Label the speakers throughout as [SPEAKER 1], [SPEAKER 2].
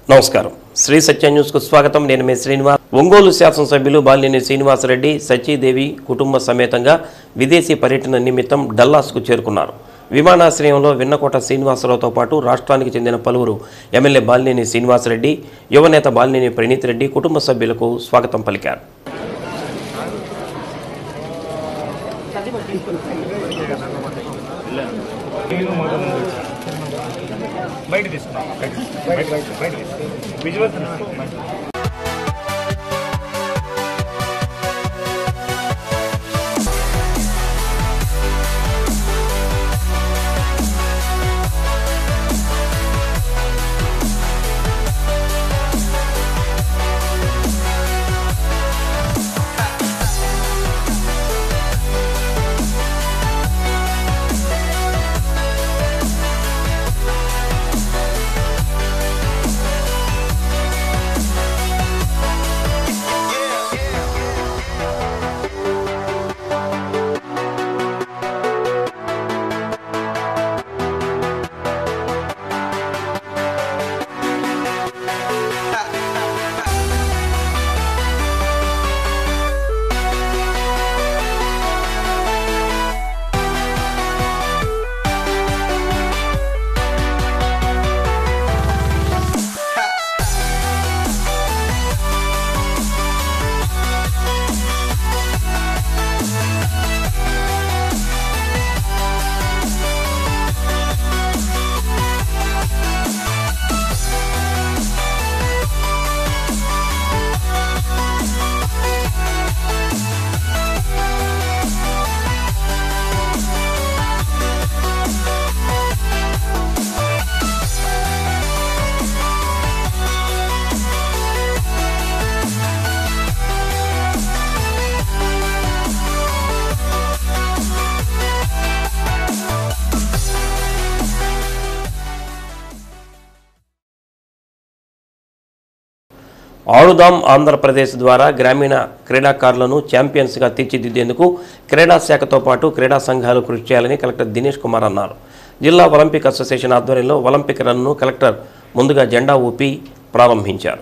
[SPEAKER 1] నమస్కారం శ్రీ సత్య న్యూస్కు స్వాగతం నేను మీ శ్రీనివాస్ ఒంగోలు శాసనసభ్యులు బాలినేని శ్రీనివాసరెడ్డి సచీదేవి కుటుంబ సమేతంగా విదేశీ పర్యటన నిమిత్తం డల్లాస్కు చేరుకున్నారు విమానాశ్రయంలో విన్నకోట శ్రీనివాసరావుతో పాటు రాష్ట్రానికి చెందిన పలువురు ఎమ్మెల్యే బాలినేని శ్రీనివాసరెడ్డి యువనేత బాలినేని ప్రణీత్ రెడ్డి కుటుంబ సభ్యులకు స్వాగతం పలికారు
[SPEAKER 2] బయట తీసుకున్నాం బయట బయట బయట విజువల్స్
[SPEAKER 1] ఆడుదాం ఆంధ్రప్రదేశ్ ద్వారా గ్రామీణ క్రీడాకారులను ఛాంపియన్స్గా తీర్చిదిద్దేందుకు క్రీడా శాఖతో పాటు క్రీడా సంఘాలు కృషి చేయాలని కలెక్టర్ దినేష్ కుమార్ అన్నారు జిల్లా ఒలింపిక్ అసోసియేషన్ ఆధ్వర్యంలో ఒలింపిక్ రన్ను కలెక్టర్ ముందుగా జెండా ఊపి ప్రారంభించారు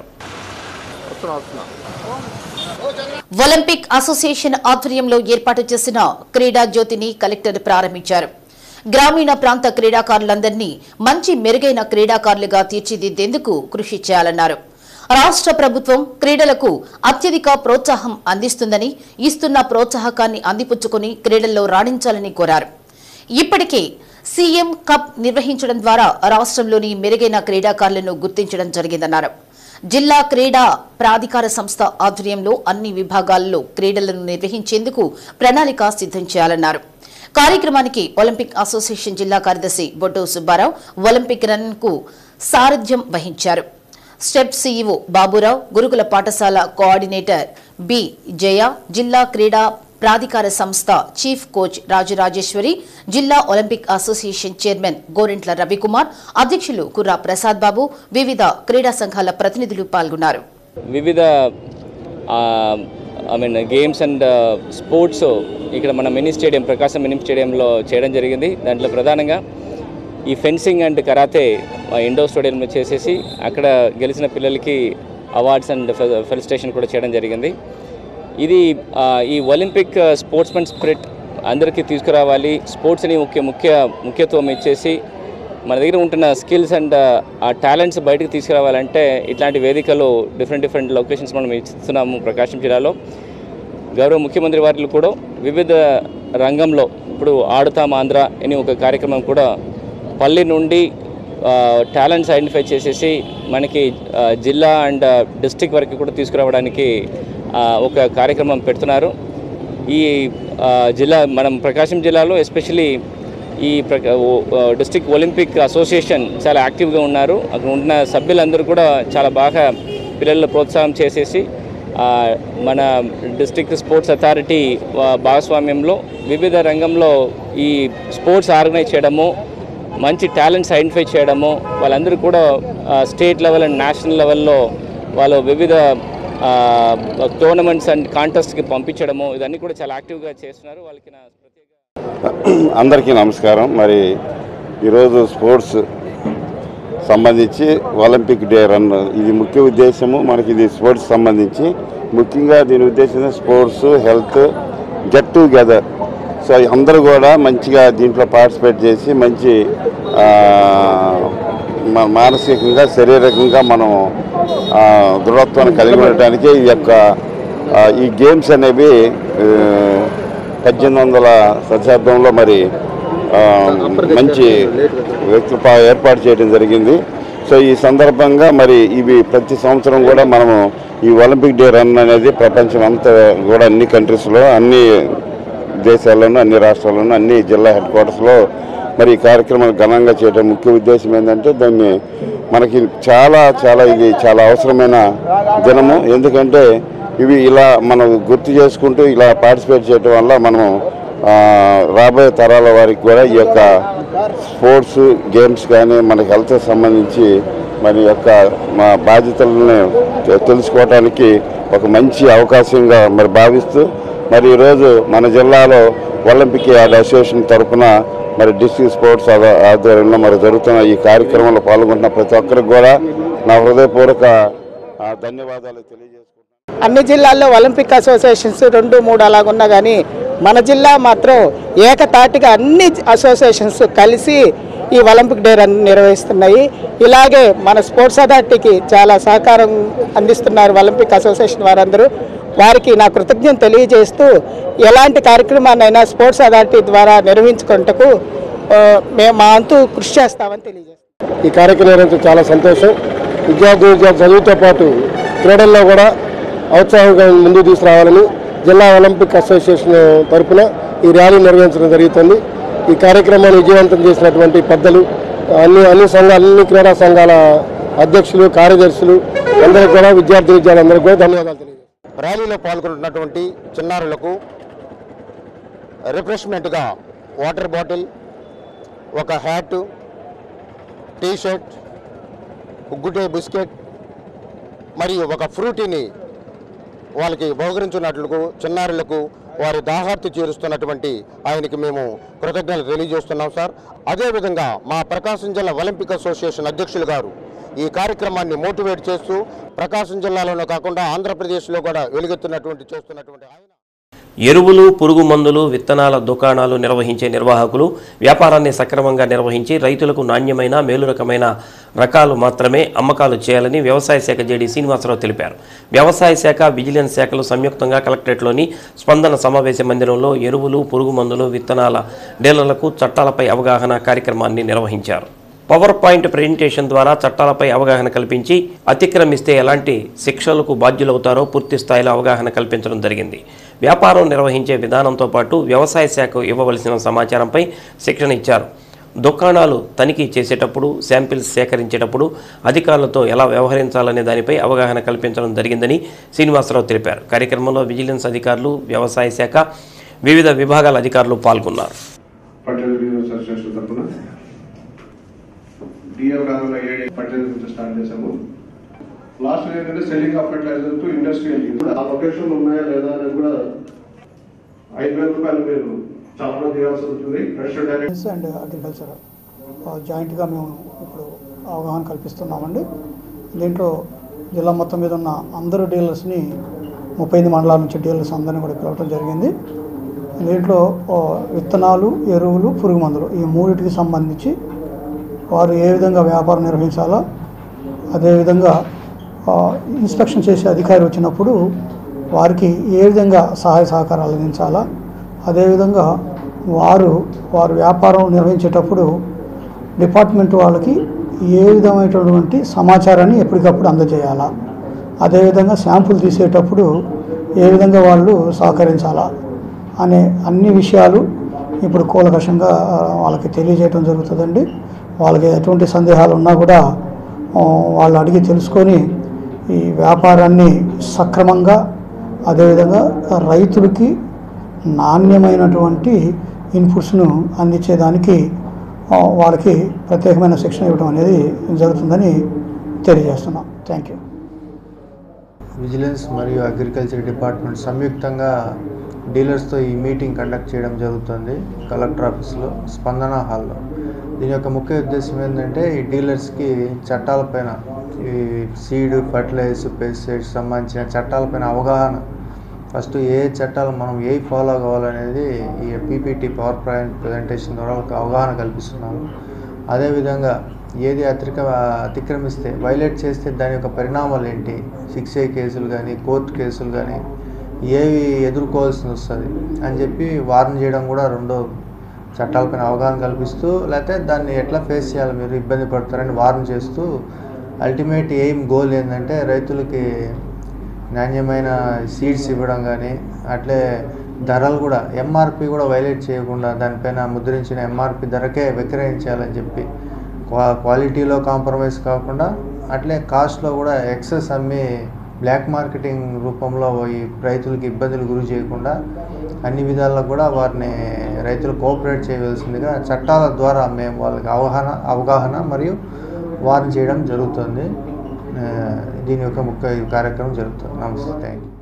[SPEAKER 3] ఒలింపిక్ అసోసియేషన్ ఆధ్వర్యంలో ఏర్పాటు చేసిన క్రీడా జ్యోతిని కలెక్టర్ ప్రారంభించారు గ్రామీణ ప్రాంత క్రీడాకారులందరినీ మంచి మెరుగైన క్రీడాకారులుగా తీర్చిదిద్దేందుకు కృషి చేయాలన్నారు రాష్ట్ర ప్రభుత్వం క్రీడలకు అత్యధిక ప్రోత్సాహం అందిస్తుందని ఇస్తున్న ప్రోత్సాహకాన్ని అందిపుచ్చుకుని క్రీడల్లో రాణించాలని కోరారు ఇప్పటికే సీఎం కప్ నిర్వహించడం ద్వారా రాష్ట్రంలోని మెరుగైన క్రీడాకారులను గుర్తించడం జరిగిందన్నారు జిల్లా క్రీడా ప్రాధికార సంస్థ ఆధ్వర్యంలో అన్ని విభాగాల్లో క్రీడలను నిర్వహించేందుకు ప్రణాళిక సిద్ధం చేయాలన్నారు కార్యక్రమానికి ఒలింపిక్ అసోసియేషన్ జిల్లా కార్యదర్శి బొడ్డు సుబ్బారావు ఒలింపిక్ రన్ కు సారథ్యం వహించారు స్టెప్ సీఈఓ బాబురావు గురుకుల పాఠశాల కోఆర్డినేటర్ బి జయ జిల్లా క్రీడా ప్రాధికార సంస్థ చీఫ్ కోచ్ రాజరాజేశ్వరి జిల్లా Olympic association chairman Gorintla Ravikumar అధ్యక్షులు కుర్రా ప్రసాద్ బాబు వివిధ క్రీడా సంఘాల ప్రతినిధులు పాల్గొన్నారు
[SPEAKER 4] వివిధ I mean games and sports ఇక్కడ మన మినీ స్టేడియం ప్రకాశం మినీ స్టేడియంలో చేయడం జరిగింది దాంట్లో ప్రధానంగా ఈ ఫెన్సింగ్ అండ్ కరాతే ఇండోర్ స్టేడియంలో చేసేసి అక్కడ గెలిచిన పిల్లలకి అవార్డ్స్ అండ్ ఫెలిస్టేషన్ కూడా చేయడం జరిగింది ఇది ఆ, ఈ ఒలింపిక్ స్పోర్ట్స్మెన్ స్పిరిట్ అందరికీ తీసుకురావాలి స్పోర్ట్స్ని ముఖ్య ముఖ్య ముఖ్యత్వం ఇచ్చేసి మన దగ్గర ఉంటున్న స్కిల్స్ అండ్ ఆ టాలెంట్స్ బయటకు తీసుకురావాలంటే ఇట్లాంటి వేదికలు డిఫరెంట్ డిఫరెంట్ లొకేషన్స్ మనం ఇస్తున్నాము ప్రకాశం జిల్లాలో గౌరవ ముఖ్యమంత్రి వారిలో కూడా వివిధ రంగంలో ఇప్పుడు ఆడుతాం ఆంధ్ర అని ఒక కార్యక్రమం కూడా పల్లె నుండి టాలెంట్స్ ఐడెంటిఫై చేసేసి మనకి ఆ, జిల్లా అండ్ డిస్టిక్ వరకు కూడా తీసుకురావడానికి ఆ, ఒక కార్యక్రమం పెడుతున్నారు ఈ ఆ, జిల్లా మనం ప్రకాశం జిల్లాలో ఎస్పెషలీ ఈ డిస్ట్రిక్ట్ ఒలింపిక్ అసోసియేషన్ చాలా యాక్టివ్గా ఉన్నారు అక్కడ ఉన్న సభ్యులందరూ కూడా చాలా బాగా పిల్లల ప్రోత్సాహం చేసేసి ఆ, మన డిస్ట్రిక్ట్ స్పోర్ట్స్ అథారిటీ వా- భాగస్వామ్యంలో వివిధ రంగంలో ఈ స్పోర్ట్స్ ఆర్గనైజ్ చేయడము మంచి టాలెంట్స్ ఐడెంటిఫై చేయడము వాళ్ళందరూ కూడా స్టేట్ లెవెల్ అండ్ నేషనల్ లెవెల్లో వాళ్ళు వివిధ టోర్నమెంట్స్ అండ్ కాంటెస్ట్కి పంపించడము ఇవన్నీ కూడా చాలా యాక్టివ్గా చేస్తున్నారు వాళ్ళకి నా ప్రత్యేక
[SPEAKER 5] అందరికీ నమస్కారం మరి ఈరోజు స్పోర్ట్స్ సంబంధించి ఒలింపిక్ డే రన్ ఇది ముఖ్య ఉద్దేశము మనకి ఇది స్పోర్ట్స్ సంబంధించి ముఖ్యంగా దీని ఉద్దేశం sports health get together so అందరూ కూడా మంచిగా దీంట్లో పార్టిసిపేట్ చేసి మంచి ఆ, మా- మానసికంగా శారీరకంగా మనం ఆ, దృఢత్వాన్ని కలిగి ఉండటానికి ఈ యొక్క ఆ, ఈ గేమ్స్ అనేవి ఆ, పద్దెనిమిది వందల శతాబ్దంలో మరి ఆ, మంచి వ్యక్తులు పా- ఏర్పాటు చేయడం జరిగింది సో ఈ సందర్భంగా మరి ఇవి ప్రతి సంవత్సరం కూడా మనము ఈ ఒలింపిక్ డే రన్ అనేది ప్రపంచం అంతా కూడా అన్ని కంట్రీస్లో అన్ని దేశాల్లోనూ అన్ని రాష్ట్రాల్లోనూ అన్ని జిల్లా హెడ్ క్వార్టర్స్లో మరి ఈ కార్యక్రమాలు ఘనంగా చేయడం ముఖ్య ఉద్దేశం ఏంటంటే దాన్ని మనకి చాలా చాలా ఇది చాలా అవసరమైన దినము ఎందుకంటే ఇవి ఇలా మనం గుర్తు చేసుకుంటూ ఇలా పార్టిసిపేట్ చేయడం వల్ల మనం ఆ, రాబోయే తరాల వారికి కూడా ఈ యొక్క స్పోర్ట్స్ గేమ్స్ కానీ మనకి హెల్త్ సంబంధించి మరి యొక్క మా బాధ్యతలను తె- తెలుసుకోవడానికి ఒక మంచి అవకాశంగా మరి భావిస్తూ మరి ఈరోజు మన జిల్లాలో ఒలింపిక్ యాడ్ అసోసియేషన్ తరఫున మరి డిస్ట్రిక్ట్ స్పోర్ట్స్ ఆధ్వ- ఆధ్వర్యంలో మరి జరుగుతున్న ఈ కార్యక్రమంలో పాల్గొంటున్న ప్రతి ఒక్కరికి కూడా నా హృదయపూర్వక ఆ, ధన్యవాదాలు తెలియజేసుకుంటున్నాను
[SPEAKER 6] అన్ని జిల్లాల్లో ఒలింపిక్ అసోసియేషన్స్ రెండు మూడు అలాగున్నా కానీ మన జిల్లా మాత్రం ఏకతాటిగా అన్ని అసోసియేషన్స్ కలిసి ఈ ఒలింపిక్ డే రన్ నిర్వహిస్తున్నాయి ఇలాగే మన స్పోర్ట్స్ అథారిటీకి చాలా సహకారం అందిస్తున్నారు ఒలింపిక్ అసోసియేషన్ వారందరూ వారికి నా కృతజ్ఞత తెలియజేస్తూ ఎలాంటి కార్యక్రమాన్నైనా స్పోర్ట్స్ అథారిటీ ద్వారా నిర్వహించుకుంటకు ఆ, మేము మా అంతు కృషి చేస్తామని తెలియజేస్తాం
[SPEAKER 7] ఈ కార్యక్రమం నిర్వహించడం చాలా సంతోషం విద్యార్థి విద్యార్థి చదువుతో పాటు క్రీడల్లో కూడా ఔత్సాహంగా ముందుకు తీసుకురావాలని జిల్లా ఒలింపిక్ అసోసియేషన్ తరపున ఈ ర్యాలీ నిర్వహించడం జరుగుతుంది ఈ కార్యక్రమాన్ని విజయవంతం చేసినటువంటి పెద్దలు అన్ని అన్ని సంఘాలు అన్ని క్రీడా సంఘాల అధ్యక్షులు కార్యదర్శులు అందరికీ కూడా విద్యార్థి విద్యార్థులందరికీ కూడా ధన్యవాదాలు తెలియజేస్తాను
[SPEAKER 8] ర్యాలీలో పాల్గొంటున్నటువంటి చిన్నారులకు రిఫ్రెష్మెంట్గా వాటర్ బాటిల్ ఒక హ్యాట్ టీ షర్ట్ ఉగ్గుటే బిస్కెట్ మరియు ఒక ఫ్రూటీని వాళ్ళకి బహుకరించున్నట్లకు చిన్నారులకు వారి దాహార్తి తీరుస్తున్నటువంటి ఆయనకి మేము కృతజ్ఞతలు తెలియజేస్తున్నాం సార్ అదేవిధంగా మా ప్రకాశం జిల్లా ఒలింపిక్ అసోసియేషన్ అధ్యక్షులు గారు ఈ కార్యక్రమాన్ని మోటివేట్ చేస్తూ ప్రకాశం జిల్లాలోనే కాకుండా ఆంధ్రప్రదేశ్లో కూడా వెలుగెత్తున్నటువంటి చేస్తున్నటువంటి ఆయన
[SPEAKER 1] ఎరువులు పురుగు మందులు విత్తనాల దుకాణాలు నిర్వహించే నిర్వాహకులు వ్యాపారాన్ని సక్రమంగా నిర్వహించి రైతులకు నాణ్యమైన మేలు రకమైన రకాలు మాత్రమే అమ్మకాలు చేయాలని వ్యవసాయ శాఖ జేడీ శ్రీనివాసరావు తెలిపారు వ్యవసాయ శాఖ విజిలెన్స్ శాఖలు సంయుక్తంగా కలెక్టరేట్లోని స్పందన సమావేశ మందిరంలో ఎరువులు పురుగు మందులు విత్తనాల డీలర్లకు చట్టాలపై అవగాహన కార్యక్రమాన్ని నిర్వహించారు పవర్ పాయింట్ ప్రెజెంటేషన్ ద్వారా చట్టాలపై అవగాహన కల్పించి అతిక్రమిస్తే ఎలాంటి శిక్షలకు బాధ్యులవుతారో పూర్తి స్థాయిలో అవగాహన కల్పించడం జరిగింది వ్యాపారం నిర్వహించే విధానంతో పాటు వ్యవసాయ శాఖ ఇవ్వవలసిన సమాచారంపై శిక్షణ ఇచ్చారు దుకాణాలు తనిఖీ చేసేటప్పుడు శాంపిల్స్ సేకరించేటప్పుడు అధికారులతో ఎలా వ్యవహరించాలనే దానిపై అవగాహన కల్పించడం జరిగిందని శ్రీనివాసరావు తెలిపారు కార్యక్రమంలో విజిలెన్స్ అధికారులు వ్యవసాయ శాఖ వివిధ విభాగాల అధికారులు పాల్గొన్నారు
[SPEAKER 9] పట్టణ అసోసియేషన్ తరఫున డిఎల్ గారు ఏడు పట్టణ నుంచి స్టార్ట్ చేశాము లాస్ట్ ఏంటంటే selling of fertilizer to industrial ఇప్పుడు ఆ లొకేషన్ ఉన్నాయా లేదా అనేది కూడా ఐదు వేల రూపాయలు మీరు చాలా మంది చేయాల్సి ఉంటుంది fresh direct
[SPEAKER 10] science and agriculture జాయింట్గా మేము ఇప్పుడు అవగాహన కల్పిస్తున్నామండి దీంట్లో జిల్లా మొత్తం మీద ఉన్న అందరు డీలర్స్ని ముప్పై ఐదు మండలాల నుంచి డీలర్స్ అందరినీ కూడా పిలవటం జరిగింది దీంట్లో ఆ, విత్తనాలు ఎరువులు పురుగు మందులు ఈ మూడింటికి సంబంధించి వారు ఏ విధంగా వ్యాపారం నిర్వహించాలో అదేవిధంగా ఆ, ఇన్స్పెక్షన్ చేసే అధికారి వచ్చినప్పుడు వారికి ఏ విధంగా సహాయ సహకారాలు అందించాలా అదేవిధంగా వారు వారు వ్యాపారం నిర్వహించేటప్పుడు డిపార్ట్మెంట్ వాళ్ళకి ఏ విధమైనటువంటి సమాచారాన్ని ఎప్పటికప్పుడు అందజేయాలా అదేవిధంగా శాంపుల్ తీసేటప్పుడు ఏ విధంగా వాళ్ళు సహకరించాలా అనే అన్ని విషయాలు ఇప్పుడు కూలకషంగా ఆ, వాళ్ళకి తెలియజేయడం జరుగుతుందండి వాళ్ళకి ఎటువంటి సందేహాలు ఉన్నా కూడా ఆ, వాళ్ళు అడిగి తెలుసుకొని ఈ వ్యాపారాన్ని సక్రమంగా అదేవిధంగా రైతులకి నాణ్యమైనటువంటి ఇన్పుట్స్ను అందించేదానికి ఆ, వాళ్ళకి ప్రత్యేకమైన శిక్షణ ఇవ్వడం అనేది జరుగుతుందని తెలియజేస్తున్నాం థ్యాంక్ యూ
[SPEAKER 11] విజిలెన్స్ మరియు అగ్రికల్చర్ డిపార్ట్మెంట్ సంయుక్తంగా డీలర్స్తో ఈ మీటింగ్ కండక్ట్ చేయడం జరుగుతుంది కలెక్టర్ ఆఫీస్లో స్పందన హాల్లో దీని యొక్క ముఖ్య ఉద్దేశం ఏంటంటే ఈ డీలర్స్కి చట్టాలపైన ఈ సీడ్ ఫర్టిలైజర్స్ పెస్టిసైడ్స్ సంబంధించిన చట్టాలపైన అవగాహన ఫస్ట్ ఏ చట్టాలు మనం ఏ ఫాలో కావాలనేది ఈ పీపీటీ పవర్ పాయింట్ ప్రజెంటేషన్ ద్వారా ఒక అవగాహన కల్పిస్తున్నాము అదేవిధంగా ఏది అతిరిక అతిక్రమిస్తే వైలేట్ చేస్తే దాని యొక్క పరిణామాలు ఏంటి సిక్స్ ఏ కేసులు కానీ కోర్టు కేసులు కానీ ఏవి ఎదుర్కోవాల్సి వస్తుంది అని చెప్పి వార్న్ చేయడం కూడా రెండో చట్టాలపైన అవగాహన కల్పిస్తూ లేకపోతే దాన్ని ఎట్లా ఫేస్ చేయాలి మీరు ఇబ్బంది పడతారని వార్న్ చేస్తూ అల్టిమేట్ ఎయిమ్ గోల్ ఏంటంటే రైతులకి నాణ్యమైన సీడ్స్ ఇవ్వడం కానీ అట్లే ధరలు కూడా ఎంఆర్పి కూడా వైలేట్ చేయకుండా దానిపైన ముద్రించిన ఎంఆర్పి ధరకే విక్రయించాలని చెప్పి క్వా క్వాలిటీలో కాంప్రమైజ్ కాకుండా అట్లే కాస్ట్లో కూడా ఎక్సెస్ అమ్మి బ్లాక్ మార్కెటింగ్ రూపంలో ఈ రైతులకి ఇబ్బందులు గురి చేయకుండా అన్ని విధాల్లో కూడా వారిని రైతులు కోఆపరేట్ చేయవలసిందిగా చట్టాల ద్వారా మేము వాళ్ళకి అవగాహన అవగాహన మరియు వారిని చేయడం జరుగుతుంది ఆ, దీని యొక్క ముఖ్య ఈ కార్యక్రమం జరుగుతుంది నమస్తే థ్యాంక్ యూ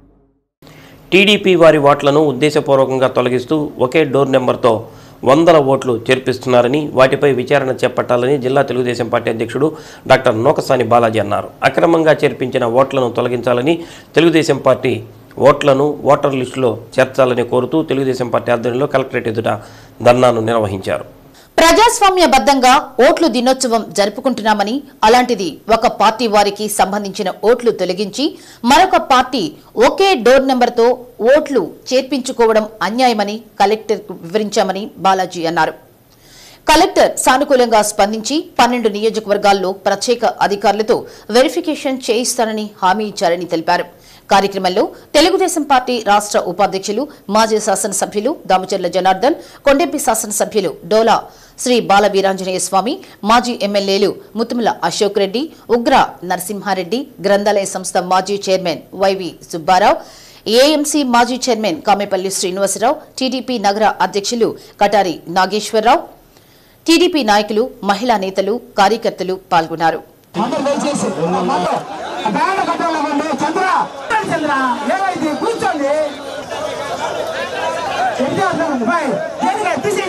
[SPEAKER 1] టీడీపీ వారి ఓట్లను ఉద్దేశపూర్వకంగా తొలగిస్తూ ఒకే డోర్ నెంబర్తో వందల ఓట్లు చేర్పిస్తున్నారని వాటిపై విచారణ చేపట్టాలని జిల్లా తెలుగుదేశం పార్టీ అధ్యక్షుడు డాక్టర్ నోకసాని బాలాజీ అన్నారు అక్రమంగా చేర్పించిన ఓట్లను తొలగించాలని తెలుగుదేశం పార్టీ ఓట్లను ఓటర్ లిస్టులో చేర్చాలని కోరుతూ తెలుగుదేశం పార్టీ ఆధ్వర్యంలో కలెక్టరేట్ ఎదుట ధర్నాను నిర్వహించారు
[SPEAKER 3] ప్రజాస్వామ్యబద్ధంగా ఓట్లు దినోత్సవం జరుపుకుంటున్నామని అలాంటిది ఒక పార్టీ వారికి సంబంధించిన ఓట్లు తొలగించి మరొక పార్టీ ఒకే డోర్ నెంబర్తో ఓట్లు చేర్పించుకోవడం అన్యాయమని కలెక్టర్ వివరించామని బాలాజీ అన్నారు కలెక్టర్ సానుకూలంగా స్పందించి పన్నెండు నియోజకవర్గాల్లో ప్రత్యేక అధికారులతో వెరిఫికేషన్ చేయిస్తానని హామీ ఇచ్చారని తెలిపారు కార్యక్రమంలో తెలుగుదేశం పార్టీ రాష్ట్ర ఉపాధ్యక్షులు మాజీ శాసనసభ్యులు దామచర్ల జనార్దన్ కొండెంపి శాసనసభ్యులు డోలా శ్రీ బాల వీరాంజనేయ స్వామి మాజీ ఎమ్మెల్యేలు ముతుముల అశోక్ రెడ్డి ఉగ్ర నరసింహారెడ్డి గ్రంథాలయ సంస్థ మాజీ చైర్మన్ వైవి సుబ్బారావు ఏఎంసీ మాజీ చైర్మన్ కామెపల్లి శ్రీనివాసరావు టీడీపీ నగర అధ్యక్షులు కటారి నాగేశ్వరరావు టీడీపీ నాయకులు మహిళా నేతలు కార్యకర్తలు పాల్గొన్నారు
[SPEAKER 12] అందరూ దయచేసి మాతో ఆ బ్యానర్ కట్టాలండి చంద్ర చంద్ర ఏమైంది కూర్చోండి ఏం చేస్తున్నావు? బాయ్. దేనిగా? తీసి.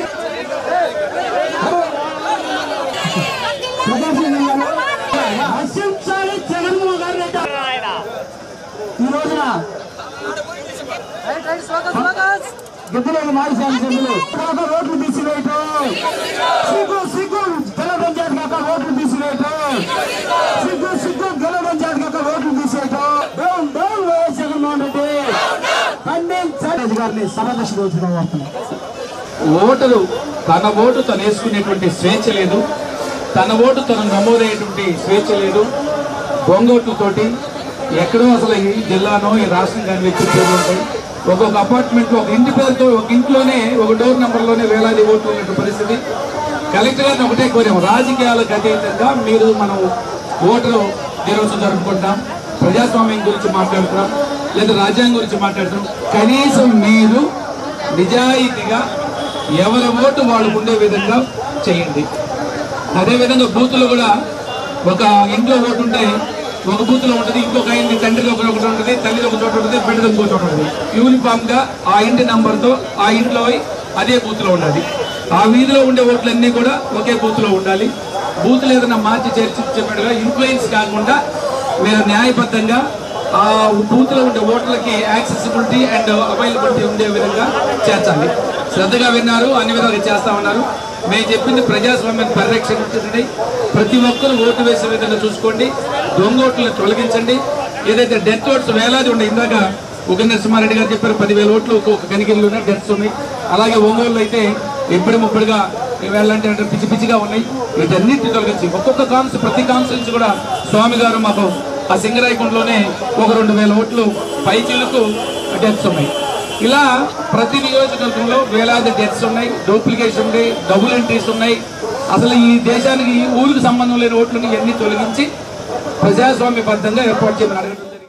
[SPEAKER 12] నశించాలి జగన్మోహన్ గారి రెడ్డి. ఈ రోజున గిద్దలేని మాజీ శాసనసభ్యులు కాక రోడ్లు తీసివేయటం సిగ్గు సిగ్గు తెల్ల పంచాయతీ కాక రోడ్లు తీసివేయటం సిగ్గు సిగ్గు తెల్ల పంచాయతీ కాక రోడ్లు తీసేయటం డౌన్ డౌన్ వైఎస్ జగన్మోహన్ రెడ్డి ఖండించాలి గారిని సభదశ రోజున వస్తున్నాం
[SPEAKER 13] ఓటరు తన ఓటు తను వేసుకునేటువంటి స్వేచ్ఛ లేదు తన ఓటు తను నమోదయ్యేటువంటి స్వేచ్ఛ లేదు బొంగోట్లతోటి ఎక్కడో అసలు ఈ జిల్లానో ఈ రాష్ట్రం కానీ వ్యక్తి పేర్లు ఉంటాయి ఒక్కొక్క అపార్ట్మెంట్లో ఒక ఇంటి పేరుతో ఒక ఇంట్లోనే ఒక డోర్ నెంబర్లోనే వేలాది ఓట్లు ఉన్నటువంటి పరిస్థితి కలెక్టర్ గారిని ఒకటే కోరాము రాజకీయాలకు అతీతంగా మీరు మనం ఓటరు దినోత్సవం జరుపుకుంటాం ప్రజాస్వామ్యం గురించి మాట్లాడుతున్నాం లేదా రాజ్యాంగం గురించి మాట్లాడుతున్నాం కనీసం మీరు నిజాయితీగా ఎవరి ఓటు వాళ్ళకు ఉండే విధంగా చేయండి అదేవిధంగా బూతులు కూడా ఒక ఇంట్లో ఓటు ఉంటే ఒక బూత్లో ఉంటుంది ఇంకొక ఇంటి తండ్రిది ఒక ఒకటి ఉంటుంది తల్లిది ఒక చోట ఉంటుంది బిడ్డది ఇంకో చోట ఉంటుంది యూనిఫామ్ గా ఆ ఇంటి నంబర్తో ఆ ఇంట్లో అదే బూత్లో ఉండాలి ఆ వీధిలో ఉండే ఓట్లన్నీ కూడా ఒకే బూత్లో ఉండాలి బూత్లు ఏదైనా మార్చి చేర్చి చెప్పినట్టుగా ఇన్ఫ్లుయెన్స్ కాకుండా మీరు న్యాయబద్ధంగా ఆ బూత్లో ఉండే ఓట్లకి యాక్సెసిబిలిటీ అండ్ అవైలబిలిటీ ఉండే విధంగా చేర్చాలి శ్రద్ధగా విన్నారు అన్ని విధాలుగా చేస్తా ఉన్నారు మేము చెప్పింది ప్రజాస్వామ్యాన్ని పరిరక్షించండి ప్రతి ఒక్కరూ ఓటు వేసే విధంగా చూసుకోండి దొంగ ఓట్లను తొలగించండి ఏదైతే డెత్ ఓట్స్ వేలాది ఉన్నాయి ఇందాక ఉగ నరసింహారెడ్డి గారు చెప్పారు పదివేల ఓట్లు ఒక్కొక్క కనిగిరిలో ఉన్నాయి డెత్స్ ఉన్నాయి అలాగే ఒంగోలు అయితే ఇప్పటి ముప్పటిగా వెళ్ళంటే అంటే పిచ్చి పిచ్చిగా ఉన్నాయి వీటన్నిటిని తొలగించి ఒక్కొక్క కాన్స్ ప్రతి కాన్స్టిట్యూన్స్ కూడా స్వామి గారు మాకు ఆ సింగరాయకుండలోనే ఒక రెండు వేల ఓట్లు పైచీలకు డెత్స్ ఉన్నాయి ఇలా ప్రతి నియోజకవర్గంలో వేలాది డెత్స్ ఉన్నాయి డూప్లికేషన్ ఉన్నాయి డబుల్ ఎంట్రీస్ ఉన్నాయి అసలు ఈ దేశానికి ఈ ఊరికి సంబంధం లేని ఓట్లను ఇవన్నీ తొలగించి ప్రజాస్వామ్యబద్ధంగా ఏర్పాటు చేయమని అడగడం జరిగింది.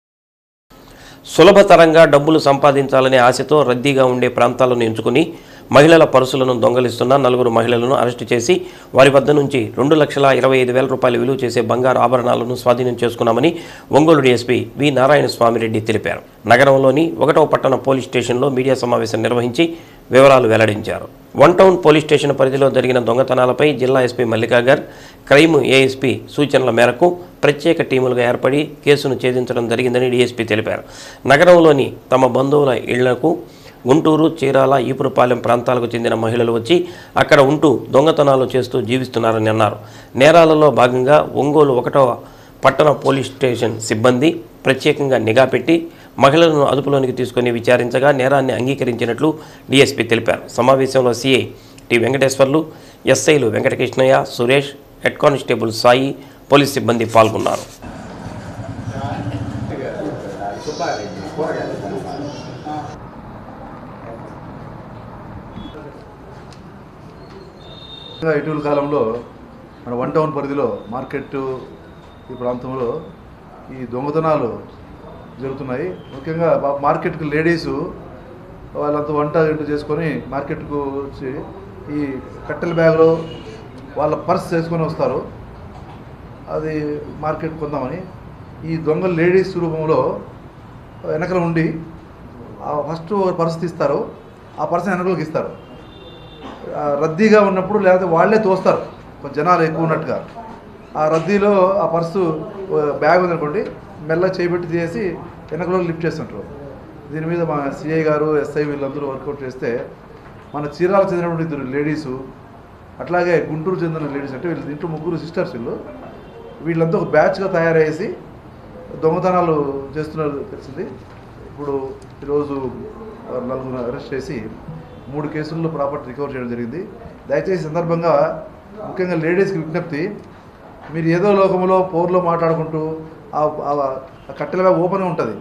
[SPEAKER 1] సులభతరంగా డబ్బులు సంపాదించాలనే ఆశతో రద్దీగా ఉండే ప్రాంతాలను ఎంచుకుని మహిళల పరుసులను దొంగలిస్తున్న నలుగురు మహిళలను అరెస్టు చేసి వారి వద్ద నుంచి రెండు లక్షల ఇరవై ఐదు వేల రూపాయలు విలువ చేసే బంగారు ఆభరణాలను స్వాధీనం చేసుకున్నామని ఒంగోలు డీఎస్పీ వి నారాయణ స్వామిరెడ్డి తెలిపారు నగరంలోని ఒకటవ పట్టణ పోలీస్ స్టేషన్లో మీడియా సమావేశం నిర్వహించి వివరాలు వెల్లడించారు వన్ టౌన్ పోలీస్ స్టేషన్ పరిధిలో జరిగిన దొంగతనాలపై జిల్లా ఎస్పీ మల్లికాగర్ క్రైమ్ ఏఎస్పీ సూచనల మేరకు ప్రత్యేక టీములుగా ఏర్పడి కేసును ఛేదించడం జరిగిందని డీఎస్పీ తెలిపారు నగరంలోని తమ బంధువుల ఇళ్లకు గుంటూరు చీరాల ఈపురపాలెం ప్రాంతాలకు చెందిన మహిళలు వచ్చి అక్కడ ఉంటూ దొంగతనాలు చేస్తూ జీవిస్తున్నారని అన్నారు నేరాలలో భాగంగా ఒంగోలు ఒకటవ పట్టణ పోలీస్ స్టేషన్ సిబ్బంది ప్రత్యేకంగా నిఘా పెట్టి మహిళలను అదుపులోనికి తీసుకుని విచారించగా నేరాన్ని అంగీకరించినట్లు డీఎస్పీ తెలిపారు సమావేశంలో సీఐ టి వెంకటేశ్వర్లు ఎస్ఐలు Venkatakrishnaiah Suresh head constable Sai police సిబ్బంది పాల్గొన్నారు
[SPEAKER 14] ఇంకా ఇటీవల కాలంలో మన వన్ టౌన్ పరిధిలో మార్కెట్ ఈ ప్రాంతంలో ఈ దొంగతనాలు జరుగుతున్నాయి ముఖ్యంగా మా- మార్కెట్కి లేడీసు వాళ్ళంతా వంట ఇంటి చేసుకొని మార్కెట్కు వచ్చి ఈ కట్టెల బ్యాగ్లో వాళ్ళ పర్స్ చేసుకొని వస్తారు అది మార్కెట్ కొందామని ఈ దొంగ లేడీస్ రూపంలో వెనకల ఉండి ఆ ఫస్ట్ పర్స్ తీస్తారు ఆ పర్స్ వెనకలోకి ఇస్తారు ఆ రద్దీగా ఉన్నప్పుడు లేకపోతే వాళ్ళే తోస్తారు కొంచెం జనాలు ఎక్కువ ఉన్నట్టుగా ఆ రద్దీలో ఆ పర్సు ఓ బ్యాగ్ ఉందనుకోండి మెల్లగా చేయబెట్టి తీసి వెనకలో లిఫ్ట్ చేస్తుంటారు దీని మీద మా సిఐ గారు ఎస్ఐ వీళ్ళందరూ వర్కౌట్ చేస్తే మన చీరాల చెందినటువంటి ఇద్దరు లేడీసు అట్లాగే గుంటూరు చెందిన లేడీస్ అంటే వీళ్ళు ఇంట్లో ముగ్గురు సిస్టర్స్ వీళ్ళు వీళ్ళంతా ఒక బ్యాచ్గా తయారయ్యేసి దొంగతనాలు చేస్తున్నారు తెలిసింది ఇప్పుడు ఈరోజు నలుగురు అరెస్ట్ చేసి మూడు కేసుల్లో ప్రాపర్టీ రికవర్ చేయడం జరిగింది దయచేసి ఈ సందర్భంగా ముఖ్యంగా లేడీస్కి విజ్ఞప్తి మీరు ఏదో లోకంలో పౌరులో మాట్లాడుకుంటూ ఆ ఆ- ఆ కట్టెల బ్యాగ్ ఓపెన్ ఉంటుంది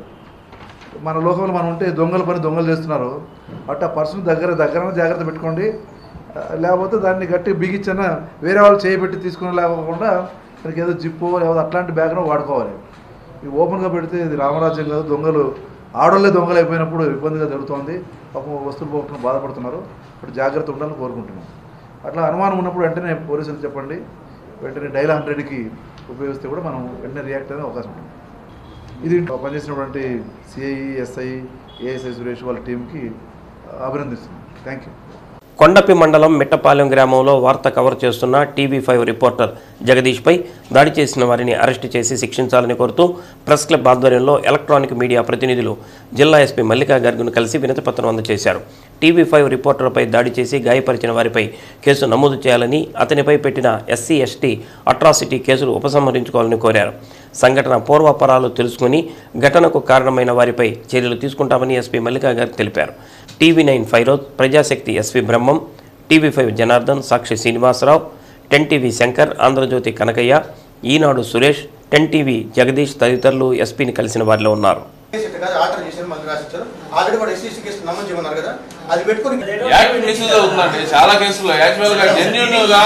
[SPEAKER 14] మన లోకంలో మనం ఉంటే దొంగల పని దొంగలు చేస్తున్నారు అట్లా పర్సన్ దగ్గర దగ్గర జాగ్రత్త పెట్టుకోండి ఆ, లేకపోతే దాన్ని గట్టి బిగించిన వేరే వాళ్ళు చేయబెట్టి తీసుకుని లేకుండా మనకి ఏదో జిప్పో లేకపోతే అట్లాంటి బ్యాగ్ను వాడుకోవాలి ఈ ఓపెన్గా పెడితే ఇది రామరాజ్యం కాదు దొంగలు ఆడోళ్ళే దొంగలు అయిపోయినప్పుడు ఇబ్బందిగా జరుగుతోంది పాపం వస్తువులు పోకుండా బాధపడుతున్నారు ఇప్పుడు జాగ్రత్త ఉండాలని కోరుకుంటున్నాం అట్లా అనుమానం ఉన్నప్పుడు వెంటనే పోలీసులకు చెప్పండి వెంటనే డైల్ హండ్రెడ్కి ఉపయోగిస్తే కూడా మనం వెంటనే రియాక్ట్ అయ్యే అవకాశం ఉంటుంది ఇది పనిచేసినటువంటి సిఐ ఎస్ఐ ఏఎస్ఐ సురేష్ వాళ్ళ టీంకి అభినందిస్తున్నాం థ్యాంక్ యూ
[SPEAKER 1] కొండపి మండలం మిట్టపాలెం గ్రామంలో వార్త కవర్ చేస్తున్న టీవీ ఫైవ్ రిపోర్టర్ జగదీష్పై దాడి చేసిన వారిని అరెస్టు చేసి శిక్షించాలని కోరుతూ ప్రెస్ క్లబ్ ఆధ్వర్యంలో ఎలక్ట్రానిక్ మీడియా ప్రతినిధులు జిల్లా ఎస్పీ మల్లికా గర్గును కలిసి వినతిపత్రం అందజేశారు టీవీ ఫైవ్ రిపోర్టర్పై దాడి చేసి గాయపరిచిన వారిపై కేసు నమోదు చేయాలని అతనిపై పెట్టిన ఎస్సీ ఎస్టీ అట్రాసిటీ కేసులు ఉపసంహరించుకోవాలని కోరారు సంఘటన పూర్వాపరాలు తెలుసుకుని ఘటనకు కారణమైన వారిపై చర్యలు తీసుకుంటామని ఎస్పీ మల్లికా గారు తెలిపారు TV nine Feroz Prajasakti S V Brahmam TV five Janardhan Sakshi Srinivasarao ten TV Shankar Andhra Jyothi Kanakaiah Eenadu Suresh ten TV Jagadish తదితరులు ఎస్పీని కలిసిన వారిలో ఉన్నారు
[SPEAKER 15] కాదు ఆర్డర్ చేశారు మళ్ళీ రాసిచ్చారు ఆల్రెడీ వాడు ఎస్సీ కేసు నమోదు చేయమన్నారు కదా అది పెట్టుకొని
[SPEAKER 16] యాక్ట్ మిస్యూజ్ అవుతుందండి చాలా కేసుల్లో యాక్చువల్ గా జెన్యున్ గా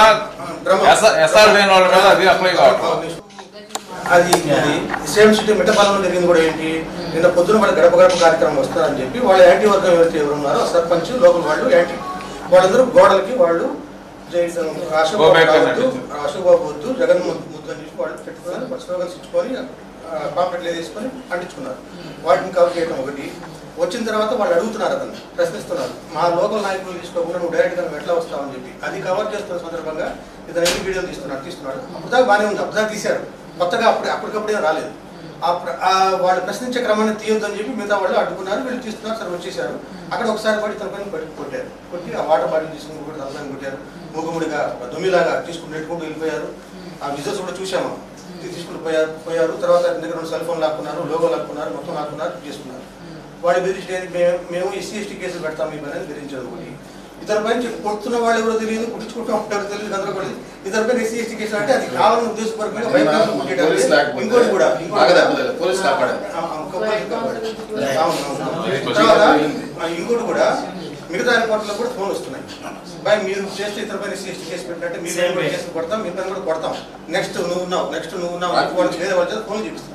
[SPEAKER 16] ఎస్ఆర్ లేని వాళ్ళ మీద అది అప్లై కావట్లేదు
[SPEAKER 15] అది ఇది సేమ్ సిటీ మిట్టపాలెంలో జరిగింది కూడా ఏంటి నిన్న పొద్దున వాళ్ళ గడప గడప కార్యక్రమం వస్తారని చెప్పి వాళ్ళ యాంటీ వర్గం ఎవరైతే ఎవరు ఉన్నారో సర్పంచ్ లోకల్ వాళ్ళు యాంటీ వాళ్ళందరూ గోడలకి వాళ్ళు జై- అశోక్
[SPEAKER 16] Go
[SPEAKER 15] బాబు
[SPEAKER 16] back
[SPEAKER 15] రావద్దు,
[SPEAKER 16] అన్నట్టు.
[SPEAKER 15] అశోక్ బాబు వద్దు జగన్ ముద్దు ముద్దు అని చెప్పి వాళ్ళు పెట్టుకున్నారు స్లోగన్స్ ఇచ్చుకొని పాంప్లెట్లు వేసుకొని అంటించుకున్నారు వాటిని కవర్ చేయడం ఒకటి వచ్చిన తర్వాత వాళ్ళు అడుగుతున్నారు అతను ప్రశ్నిస్తున్నారు మా లోకల్ నాయకులు తీసుకోకుండా నువ్వు డైరెక్ట్ గా నువ్వు ఎట్లా వస్తావని చెప్పి అది కవర్ చేస్తున్న సందర్భంగా ఇతను ఎన్ని వీడియోలు తీస్తున్నాడు తీస్తున్నాడు అప్పుడు దాకా బాగానే ఉంది అప్పుడు దాకా తీశారు కొత్తగా అప్పుడు అప్పటికప్పుడే రాలేదు ఆ ప్ర- ఆ వాళ్ళు ప్రశ్నించే క్రమాన్ని తీయొద్దని చెప్పి మిగతా వాళ్ళు అడ్డుకున్నారు వీళ్ళు తీస్తున్నారు సరే వచ్చేసారు అక్కడ ఒకసారి పడి తన పైన పడి కొట్టారు కొట్టి ఆ వాటర్ బాటిల్ తీసుకుని కూడా తలపైన కొట్టారు మూగుముడిగా దుమ్మిలాగా తీసుకుని నెట్టుకుంటూ వెళ్ళిపోయారు ఆ విజువల్స్ కూడా చూసాము తీ- తీసుకుని పోయారు పోయారు తర్వాత అతని దగ్గర రెండు సెల్ ఫోన్ లాక్కున్నారు లోగో లాక్కున్నారు మొత్తం లాక్కున్నారు చేసుకున్నారు వాడి బెదిరించి మేము మేము ఎస్సీ ఎస్టీ కేసులు పెడతాం మీ పని బెదిరించారు ఒకటి ఇతర పైన చెప్పి కొడుతున్న వాళ్ళు ఎవరో తెలియదు కుట్టించుకుంటూ ఉంటారో తెలియదు అందరూ కూడా ఇతర పైన ఎస్సీ ఎస్టీ కేసులు అంటే అది కావాలని ఉద్దేశపూర్వకంగా భయపెట్టడం కొట్టేయడం.
[SPEAKER 17] పోలీస్ లేకపోతే
[SPEAKER 15] ఇంకోటి కూడా ఇంకోటి
[SPEAKER 17] బాగా
[SPEAKER 15] కూడా.
[SPEAKER 17] దెబ్బతింది. పోలీస్ కాపాడారు.
[SPEAKER 15] ఆ, ఆ, ఇంకో పోలీస్ కాపాడారు. అవును, అవును. తర్వాత ఆ, ఇంకోటి కూడా మిగతా రిపోర్ట్లో కూడా ఫోన్ వస్తున్నాయి బాయ్ మీరు చేస్తే ఇతర పైన ఎస్సీ ఎస్టీ కేసు పెట్టినట్టే మీరు పైన కూడా కేసులు కొడతాం మీ పైన కూడా కొడతాం నెక్స్ట్ నువ్వు ఉన్నావు నెక్స్ట్ నువ్వు ఉన్నావు అని వాళ్ళకి వేరే వాళ్ళ చేత ఫోన్ చూపిస్తాం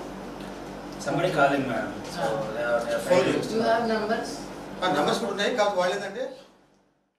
[SPEAKER 18] Somebody calling, madam. So they are, they are
[SPEAKER 15] phone
[SPEAKER 18] trying to-
[SPEAKER 15] చూపిస్తాం నంబర్స్ కూడా ఉన్నాయి కాకపోతే వాళ్ళు ఏంటంటే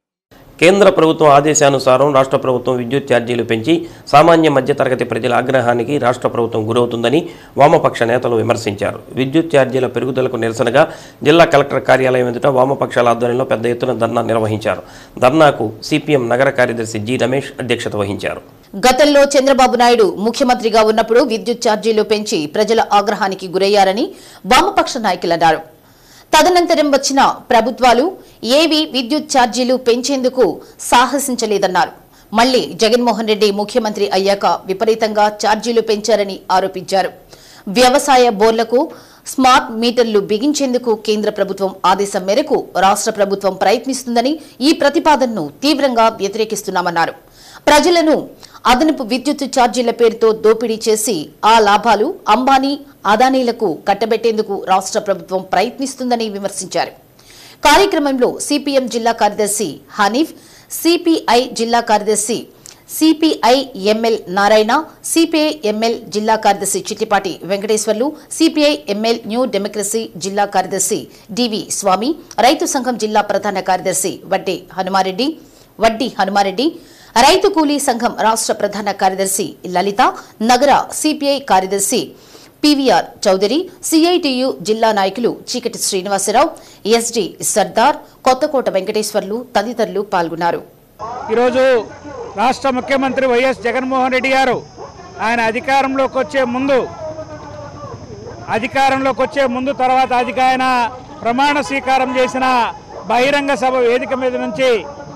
[SPEAKER 1] కేంద్ర ప్రభుత్వం ఆదేశానుసారం రాష్ట్ర ప్రభుత్వం విద్యుత్ ఛార్జీలు పెంచి సామాన్య మధ్యతరగతి ప్రజల ఆగ్రహానికి రాష్ట్ర ప్రభుత్వం గురవుతుందని వామపక్ష నేతలు విమర్శించారు విద్యుత్ ఛార్జీల పెరుగుదలకు నిరసనగా జిల్లా కలెక్టర్ కార్యాలయం ఎదుట వామపక్షాల ఆధ్వర్యంలో పెద్ద ఎత్తున ధర్నా నిర్వహించారు ధర్నాకు సిపిఎం నగర కార్యదర్శి జి రమేష్ అధ్యక్షత వహించారు
[SPEAKER 3] గతంలో చంద్రబాబు నాయుడు ముఖ్యమంత్రిగా ఉన్నప్పుడు విద్యుత్ ఛార్జీలు పెంచి ప్రజల ఆగ్రహానికి గురయ్యారని వామపక్ష నాయకులు అన్నారు తదనంతరం వచ్చిన ప్రభుత్వాలు ఏవి విద్యుత్ ఛార్జీలు పెంచేందుకు సాహసించలేదన్నారు మళ్లీ జగన్మోహన్ రెడ్డి ముఖ్యమంత్రి అయ్యాక విపరీతంగా ఛార్జీలు పెంచారని ఆరోపించారు వ్యవసాయ బోర్లకు స్మార్ట్ మీటర్లు బిగించేందుకు కేంద్ర ప్రభుత్వం ఆదేశం మేరకు రాష్ట్ర ప్రభుత్వం ప్రయత్నిస్తుందని ఈ ప్రతిపాదనను తీవ్రంగా వ్యతిరేకిస్తున్నామన్నారు ప్రజలను అదనపు విద్యుత్ ఛార్జీల పేరుతో దోపిడీ చేసి ఆ లాభాలు అంబానీ అదానీలకు కట్టబెట్టేందుకు రాష్ట్ర ప్రభుత్వం ప్రయత్నిస్తుందని విమర్శించారు కార్యక్రమంలో సిపిఎం జిల్లా కార్యదర్శి హనీఫ్ సిపిఐ జిల్లా కార్యదర్శి CPI ML Narayana CPI ML జిల్లా కార్యదర్శి Chittipati Venkateswarlu CPI ML new democracy జిల్లా కార్యదర్శి డివి స్వామి రైతు సంఘం జిల్లా ప్రధాన కార్యదర్శి వడ్డే హనుమారెడ్డి వడ్డీ హనుమారెడ్డి రైతు కూలీ సంఘం రాష్ట్ర ప్రధాన కార్యదర్శి లలిత నగర సిపిఐ కార్యదర్శి పివిఆర్ చౌదరి సిఐటియు జిల్లా నాయకులు చీకటి శ్రీనివాసరావు ఎస్డి సర్దార్ కొత్తకోట వెంకటేశ్వర్లు తదితరులు పాల్గొన్నారు
[SPEAKER 17] ఈరోజు రాష్ట్ర ముఖ్యమంత్రి వైఎస్ జగన్మోహన్ రెడ్డి గారు ఆయన అధికారంలోకి వచ్చే ముందు అధికారంలోకి వచ్చే ముందు తర్వాత అధిక ఆయన ప్రమాణ స్వీకారం చేసిన బహిరంగ సభ వేదిక మీద నుంచి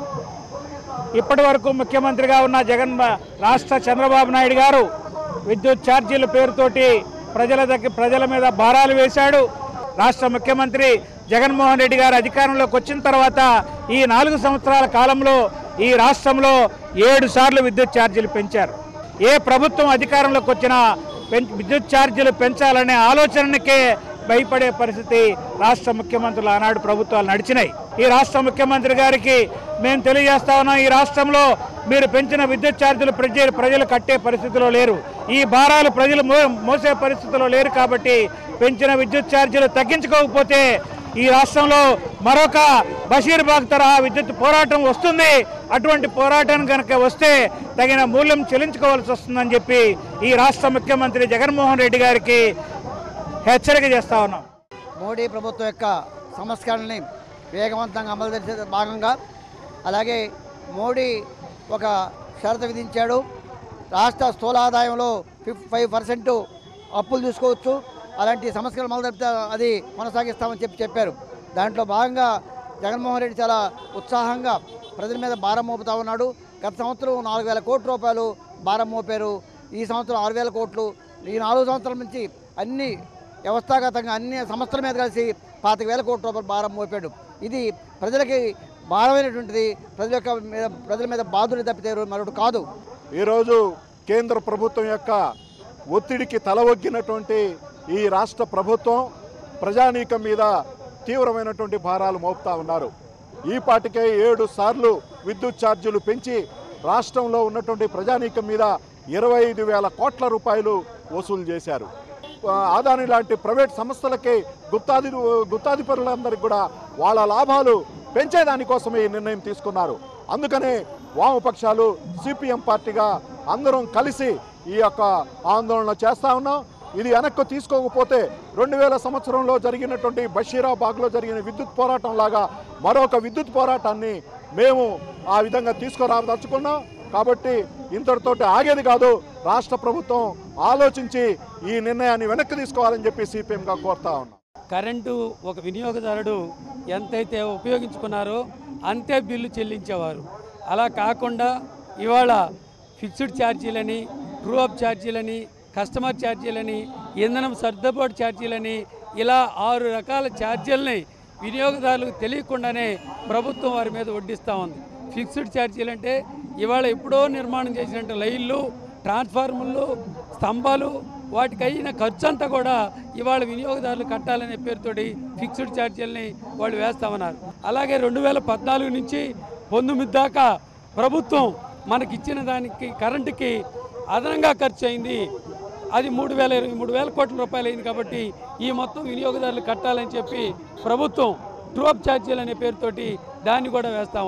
[SPEAKER 17] ఇప్పటి వరకు ముఖ్యమంత్రిగా ఉన్న జగన్ రాష్ట్ర చంద్రబాబు నాయుడు గారు విద్యుత్ ఛార్జీల పేరుతోటి ప్రజల దగ్గర ప్రజల మీద భారాలు వేశాడు రాష్ట్ర ముఖ్యమంత్రి జగన్మోహన్ రెడ్డి గారు అధికారంలోకి వచ్చిన తర్వాత ఈ నాలుగు సంవత్సరాల కాలంలో ఈ రాష్ట్రంలో ఏడు సార్లు విద్యుత్ ఛార్జీలు పెంచారు ఏ ప్రభుత్వం అధికారంలోకి వచ్చినా పెం- విద్యుత్ ఛార్జీలు పెంచాలనే ఆలోచనకే భయపడే పరిస్థితి రాష్ట్ర ముఖ్యమంత్రులు ఆనాడు ప్రభుత్వాలు నడిచినాయి ఈ రాష్ట్ర ముఖ్యమంత్రి గారికి మేము తెలియజేస్తా ఉన్నాం ఈ రాష్ట్రంలో మీరు పెంచిన విద్యుత్ ఛార్జీలు ప్రజలు ప్రజలు కట్టే పరిస్థితిలో లేరు ఈ భారాలు ప్రజలు మో- మోసే పరిస్థితిలో లేరు కాబట్టి పెంచిన విద్యుత్ ఛార్జీలు తగ్గించుకోకపోతే ఈ రాష్ట్రంలో మరొక బషీర్బాగ్ తరహా విద్యుత్ పోరాటం వస్తుంది అటువంటి పోరాటం కనుక వస్తే తగిన మూల్యం చెల్లించుకోవాల్సి వస్తుందని చెప్పి ఈ రాష్ట్ర ముఖ్యమంత్రి జగన్మోహన్ రెడ్డి గారికి హెచ్చరిక చేస్తా ఉన్నాం
[SPEAKER 19] మోడీ ప్రభుత్వం యొక్క సంస్కరణని వేగవంతంగా అమలు చేసే భాగంగా అలాగే మోడీ ఒక షరతు విధించాడు రాష్ట్ర స్థూల ఆదాయంలో ఫిఫ్ ఫైవ్ పర్సెంట్ అప్పులు తీసుకోవచ్చు అలాంటి సంస్కరణలు అమలు జరిపితే అది కొనసాగిస్తామని చెప్పి చెప్పారు దాంట్లో భాగంగా జగన్మోహన్ రెడ్డి చాలా ఉత్సాహంగా ప్రజల మీద భారం మోపుతా ఉన్నాడు గత సంవత్సరం నాలుగు వేల కోట్ల రూపాయలు భారం మోపారు ఈ సంవత్సరం ఆరు వేల కోట్లు ఈ నాలుగు సంవత్సరాల నుంచి అన్ని వ్యవస్థాగతంగా అన్ని సంస్థల మీద కలిసి పాతిక వేల కోట్ల రూపాయలు భారం మోపాడు ఇది ప్రజలకి భారమైనటువంటిది ప్రజల యొక్క మీద ప్రజల మీద బాధలు తప్పితే మరొకటి కాదు
[SPEAKER 20] ఈరోజు కేంద్ర ప్రభుత్వం యొక్క ఒత్తిడికి తలవొగ్గినటువంటి ఈ రాష్ట్ర ప్రభుత్వం ప్రజానీకం మీద తీవ్రమైనటువంటి భారాలు మోపుతా ఉన్నారు ఈ పాటికే ఏడు సార్లు విద్యుత్ ఛార్జీలు పెంచి రాష్ట్రంలో ఉన్నటువంటి ప్రజానీకం మీద ఇరవై ఐదు వేల కోట్ల రూపాయలు వసూలు చేశారు ఆ, ఆదాని లాంటి ప్రైవేట్ సంస్థలకి గుత్తాది గుత్తాధిపరులందరికీ కూడా వాళ్ళ లాభాలు పెంచేదానికోసమే ఈ నిర్ణయం తీసుకున్నారు అందుకనే వామపక్షాలు సిపిఎం పార్టీగా అందరం కలిసి ఈ యొక్క ఆందోళన చేస్తా ఉన్నాం ఇది వెనక్కు తీసుకోకపోతే రెండు వేల సంవత్సరంలో జరిగినటువంటి బషీరాబాగ్లో జరిగిన విద్యుత్ పోరాటం లాగా మరొక విద్యుత్ పోరాటాన్ని మేము ఆ విధంగా తీసుకురాదలుచుకున్నాం కాబట్టి ఇంతటితోటి ఆగేది కాదు రాష్ట్ర ప్రభుత్వం ఆలోచించి ఈ నిర్ణయాన్ని వెనక్కి తీసుకోవాలని చెప్పి సిపిఎంగా కోరుతా ఉన్నాం
[SPEAKER 21] కరెంటు ఒక వినియోగదారుడు ఎంతైతే ఉపయోగించుకున్నారో అంతే బిల్లు చెల్లించేవారు అలా కాకుండా ఇవాళ ఫిక్స్డ్ ఛార్జీలని ట్రూ అప్ ఛార్జీలని కస్టమర్ ఛార్జీలని ఇంధనం సర్దుబాటు ఛార్జీలని ఇలా ఆరు రకాల ఛార్జీలని వినియోగదారులకు తెలియకుండానే ప్రభుత్వం వారి మీద వడ్డిస్తూ ఉంది ఫిక్స్డ్ ఛార్జీలు అంటే ఇవాళ ఎప్పుడో నిర్మాణం చేసినట్టు లైన్లు ట్రాన్స్ఫార్మర్లు స్తంభాలు వాటికి అయిన ఖర్చు అంతా కూడా ఇవాళ వినియోగదారులు కట్టాలనే పేరుతోటి ఫిక్స్డ్ ఛార్జీలని వాళ్ళు వేస్తామన్నారు అలాగే రెండు వేల పద్నాలుగు నుంచి పంతొమ్మిది దాకా ప్రభుత్వం మనకిచ్చిన దానికి కరెంటుకి అదనంగా ఖర్చు అయింది అది మూడు వేల ఇరవై మూడు వేల కోట్ల రూపాయలు అయింది కాబట్టి ఈ మొత్తం వినియోగదారులు కట్టాలని చెప్పి ప్రభుత్వం ట్రూఅప్ ఛార్జీలు అనే పేరుతోటి దాన్ని కూడా వేస్తూ ఉంది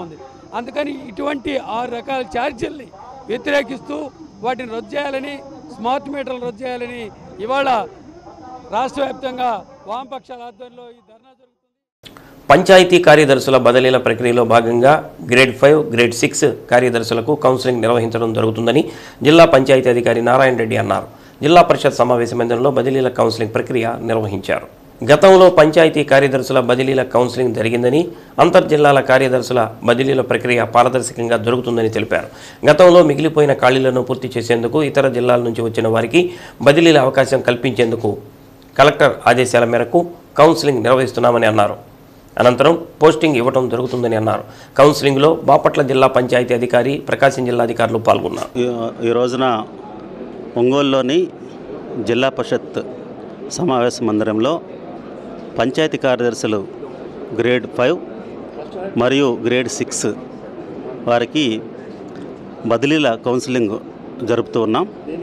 [SPEAKER 21] అందుకని ఇటువంటి ఆరు రకాల ఛార్జీల్ని వ్యతిరేకిస్తూ వాటిని రద్దు చేయాలని స్మార్ట్ మీటర్లు రద్దు చేయాలని ఇవాళ రాష్ట్ర వ్యాప్తంగా వామపక్షాల ఆధ్వర్యంలో ఈ ధర్నా
[SPEAKER 1] పంచాయతీ కార్యదర్శుల బదిలీల ప్రక్రియలో భాగంగా గ్రేడ్ ఫైవ్ గ్రేడ్ సిక్స్ కార్యదర్శులకు కౌన్సిలింగ్ నిర్వహించడం జరుగుతుందని జిల్లా పంచాయతీ అధికారి నారాయణ రెడ్డి అన్నారు జిల్లా పరిషత్ సమావేశ మందిరంలో బదిలీల కౌన్సిలింగ్ ప్రక్రియ నిర్వహించారు గతంలో పంచాయతీ కార్యదర్శుల బదిలీల కౌన్సిలింగ్ జరిగిందని అంతర్జిల్లాల కార్యదర్శుల బదిలీల ప్రక్రియ పారదర్శకంగా జరుగుతుందని తెలిపారు గతంలో మిగిలిపోయిన ఖాళీలను పూర్తి చేసేందుకు ఇతర జిల్లాల నుంచి వచ్చిన వారికి బదిలీల అవకాశం కల్పించేందుకు కలెక్టర్ ఆదేశాల మేరకు కౌన్సిలింగ్ నిర్వహిస్తున్నామని అన్నారు అనంతరం పోస్టింగ్ ఇవ్వడం జరుగుతుందని అన్నారు కౌన్సిలింగ్లో బాపట్ల జిల్లా పంచాయతీ అధికారి ప్రకాశం జిల్లా అధికారులు పాల్గొన్నారు
[SPEAKER 2] ఈ- ఈ రోజున ఒంగోలులోని జిల్లా పరిషత్ సమావేశ మందిరంలో పంచాయతీ కార్యదర్శులు గ్రేడ్ ఫైవ్ మరియు గ్రేడ్ సిక్స్ వారికి బదిలీల కౌన్సిలింగ్ జరుపుతూ ఉన్నాం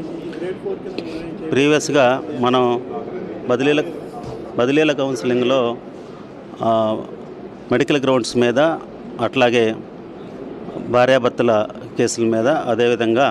[SPEAKER 2] ప్రీవియస్గా మనం బదిలీల బదిలీల కౌన్సిలింగ్లో ఆ, మెడికల్ గ్రౌండ్స్ మీద అట్లాగే భార్యాభర్తల కేసుల మీద అదేవిధంగా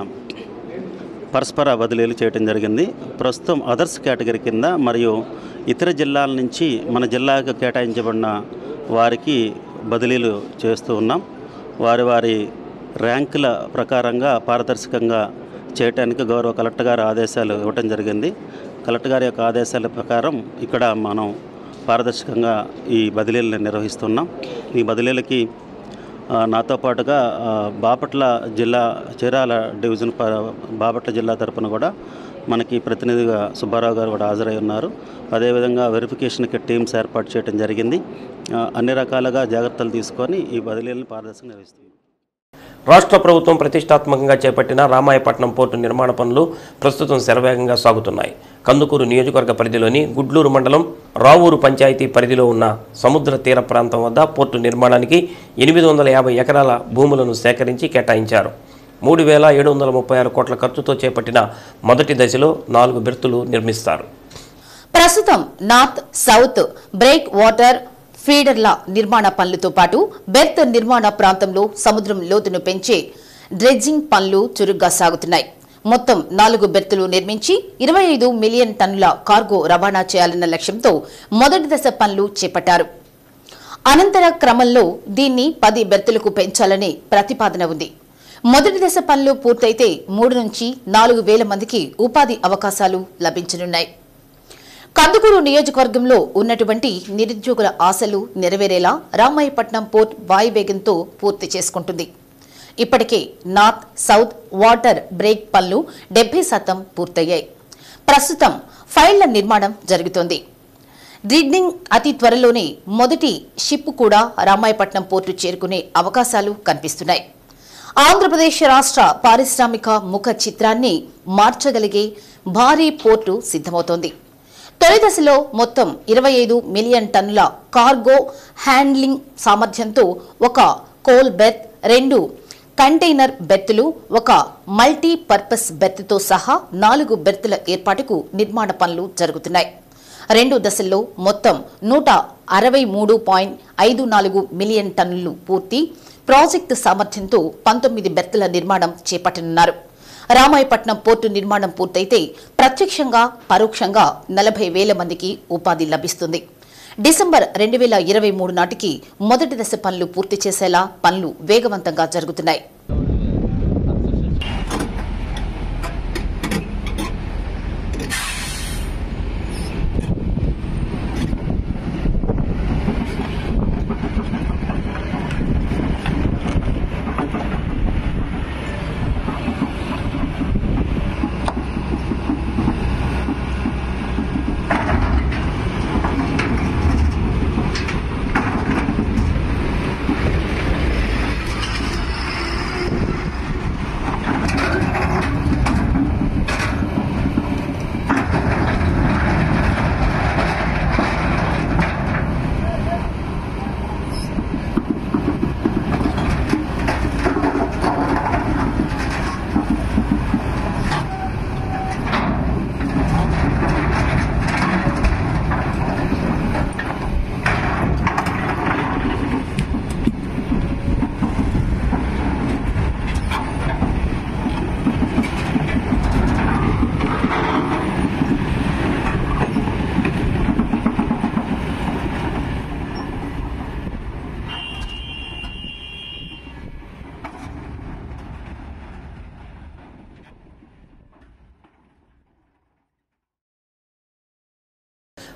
[SPEAKER 2] పరస్పర బదిలీలు చేయడం జరిగింది ప్రస్తుతం అదర్స్ కేటగిరీ కింద మరియు ఇతర జిల్లాల నుంచి మన జిల్లాకు కేటాయించబడిన వారికి బదిలీలు చేస్తూ ఉన్నాం వారి వారి ర్యాంకుల ప్రకారంగా పారదర్శకంగా చేయటానికి గౌరవ కలెక్టర్ గారి ఆదేశాలు ఇవ్వటం జరిగింది కలెక్టర్ గారి యొక్క ఆదేశాల ప్రకారం ఇక్కడ మనం పారదర్శకంగా ఈ బదిలీలను నిర్వహిస్తున్నాం ఈ బదిలీలకి ఆ, నాతో పాటుగా ఆ, బాపట్ల జిల్లా చీరాల డివిజన్ ప- బాపట్ల జిల్లా తరపున కూడా మనకి ప్రతినిధిగా సుబ్బారావు గారు కూడా హాజరై ఉన్నారు అదేవిధంగా వెరిఫికేషన్కి టీమ్స్ ఏర్పాటు చేయడం జరిగింది ఆ, అన్ని రకాలుగా జాగ్రత్తలు తీసుకొని ఈ బదిలీలను పారదర్శకంగా నిర్వహిస్తున్నాం
[SPEAKER 1] రాష్ట్ర ప్రభుత్వం ప్రతిష్టాత్మకంగా చేపట్టిన రామాయపట్నం పోర్టు నిర్మాణ పనులు ప్రస్తుతం శరవేగంగా సాగుతున్నాయి కందుకూరు నియోజకవర్గ పరిధిలోని గుడ్లూరు మండలం రావూరు పంచాయతీ పరిధిలో ఉన్న సముద్ర తీర ప్రాంతం వద్ద పోర్టు నిర్మాణానికి ఎనిమిది వందల యాభై ఎకరాల భూములను సేకరించి కేటాయించారు మూడు వేల ఏడు వందల ముప్పై ఆరు కోట్ల ఖర్చుతో చేపట్టిన మొదటి దశలో నాలుగు బెర్తులు నిర్మిస్తారు
[SPEAKER 3] ప్రస్తుతం నార్త్ సౌత్ బ్రేక్ వాటర్ ఫీడర్ల నిర్మాణ పనులతో పాటు బెర్త్ నిర్మాణ ప్రాంతంలో సముద్రం లోతును పెంచే డ్రెడ్జింగ్ పనులు చురుగ్గా సాగుతున్నాయి మొత్తం నాలుగు బెర్తులు నిర్మించి ఇరవై ఐదు మిలియన్ టన్నుల కార్గో రవాణా చేయాలన్న లక్ష్యంతో మొదటి దశ పనులు చేపట్టారు అనంతర క్రమంలో దీన్ని పది బెర్తులకు పెంచాలనే ప్రతిపాదన ఉంది మొదటి దశ పనులు పూర్తయితే మూడు నుంచి నాలుగు వేల మందికి ఉపాధి అవకాశాలు లభించనున్నాయి కందుకూరు నియోజకవర్గంలో ఉన్నటువంటి నిరుద్యోగుల ఆశలు నెరవేరేలా రామాయపట్నం పోర్ట్ వాయువేగంతో పూర్తి చేసుకుంటుంది ఇప్పటికే నార్త్ సౌత్ వాటర్ బ్రేక్ పనులు డెబ్బై శాతం పూర్తయ్యాయి ప్రస్తుతం ఫైళ్ల నిర్మాణం జరుగుతోంది డ్రిడ్డింగ్ అతి త్వరలోనే మొదటి షిప్ కూడా రామాయపట్నం పోర్టు చేరుకునే అవకాశాలు కనిపిస్తున్నాయి ఆంధ్రప్రదేశ్ రాష్ట్ర పారిశ్రామిక ముఖ చిత్రాన్ని మార్చగలిగే భారీ పోర్టు సిద్ధమవుతోంది తొలి దశలో మొత్తం ఇరవై ఐదు మిలియన్ టన్నుల కార్గో హ్యాండ్లింగ్ సామర్థ్యంతో ఒక కోల్ బెర్త్ రెండు కంటైనర్ బెర్తులు ఒక మల్టీ పర్పస్ బెర్త్తో సహా నాలుగు బెర్తుల ఏర్పాటుకు నిర్మాణ పనులు జరుగుతున్నాయి రెండు దశల్లో మొత్తం నూట అరవై మూడు పాయింట్ ఐదు నాలుగు మిలియన్ టన్నులు పూర్తి ప్రాజెక్టు సామర్థ్యంతో పంతొమ్మిది బెర్తుల నిర్మాణం చేపట్టనున్నారు రామాయపట్నం పోర్టు నిర్మాణం పూర్తయితే ప్రత్యక్షంగా పరోక్షంగా నలభై వేల మందికి ఉపాధి లభిస్తుంది డిసెంబర్ రెండు వేల ఇరవై మూడు నాటికి మొదటి దశ పనులు పూర్తి చేసేలా పనులు వేగవంతంగా జరుగుతున్నాయి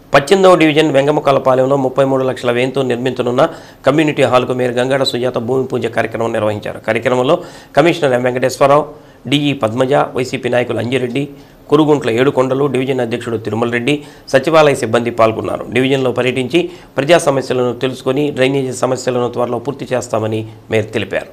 [SPEAKER 1] పద్దెనిమిదవ డివిజన్ వెంగమకాలపాలెంలో ముప్పై మూడు లక్షల వ్యయంతో నిర్మించనున్న కమ్యూనిటీ హాల్కు మేయర్ గంగాడ సుజాత భూమి పూజ కార్యక్రమం నిర్వహించారు కార్యక్రమంలో commissioner M Venkateswararao DE Padmaja YCP నాయకులు అంజిరెడ్డి కురుగుంట్ల ఏడుకొండలు డివిజన్ అధ్యక్షుడు తిరుమల రెడ్డి సచివాలయ సిబ్బంది పాల్గొన్నారు డివిజన్లో పర్యటించి ప్రజా సమస్యలను తెలుసుకొని డ్రైనేజీ సమస్యలను త్వరలో పూర్తి చేస్తామని మేయర్ తెలిపారు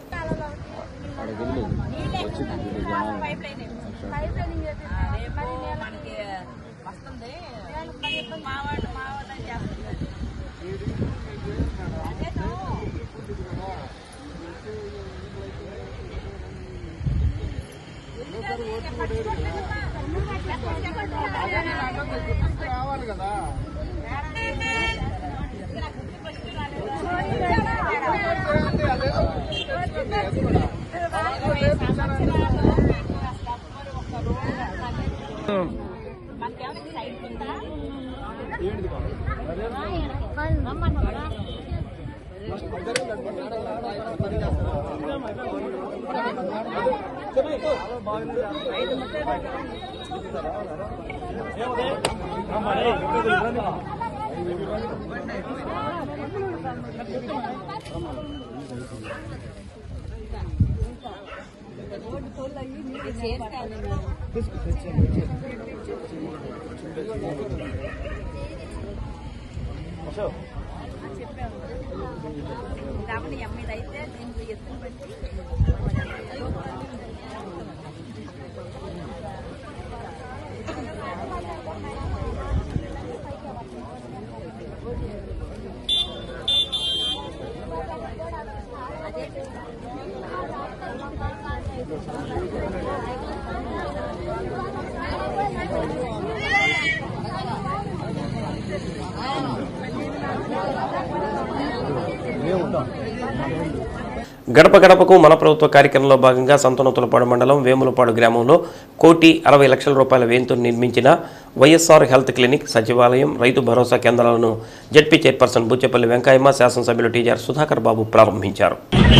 [SPEAKER 1] గడప గడపకు మన ప్రభుత్వ కార్యక్రమంలో భాగంగా సంతనోతులపాడు మండలం వేములపాడు గ్రామంలో కోటి అరవై లక్షల రూపాయల వ్యయంతో నిర్మించిన వైఎస్ఆర్ హెల్త్ క్లినిక్ సచివాలయం రైతు భరోసా కేంద్రాలను జడ్పీ చైర్పర్సన్ బుచ్చెపల్లి వెంకయ్యమ్మ శాసనసభ్యులు టీజార్ సుధాకర్ బాబు ప్రారంభించారు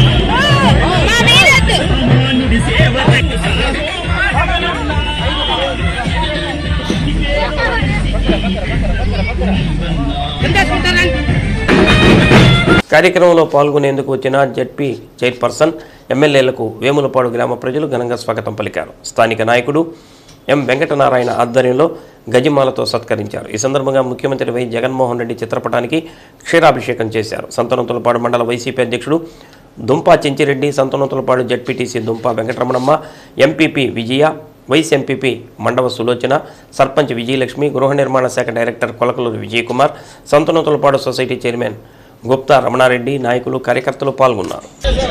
[SPEAKER 1] కార్యక్రమంలో పాల్గొనేందుకు వచ్చిన జడ్పీ చైర్పర్సన్ ఎమ్మెల్యేలకు వేములపాడు గ్రామ ప్రజలు ఘనంగా స్వాగతం పలికారు స్థానిక నాయకుడు ఎం వెంకటనారాయణ ఆధ్వర్యంలో గజిమాలతో సత్కరించారు ఈ సందర్భంగా ముఖ్యమంత్రి వై జగన్మోహన్ రెడ్డి చిత్రపటానికి క్షీరాభిషేకం చేశారు సంతనోతులపాడు మండల వైసీపీ అధ్యక్షుడు Dumpa Chenchireddy Santhanuthalapadu ZPTC Dumpa Venkataramanamma MPP Vijaya vice MPP Mandava Sulochana sarpanch Vijayalakshmi గృహ నిర్మాణ శాఖ director Kolakaluru Vijayakumar Santhanuthalapadu society chairman Gupta Ramanareddy నాయకులు కార్యకర్తలు పాల్గొన్నారు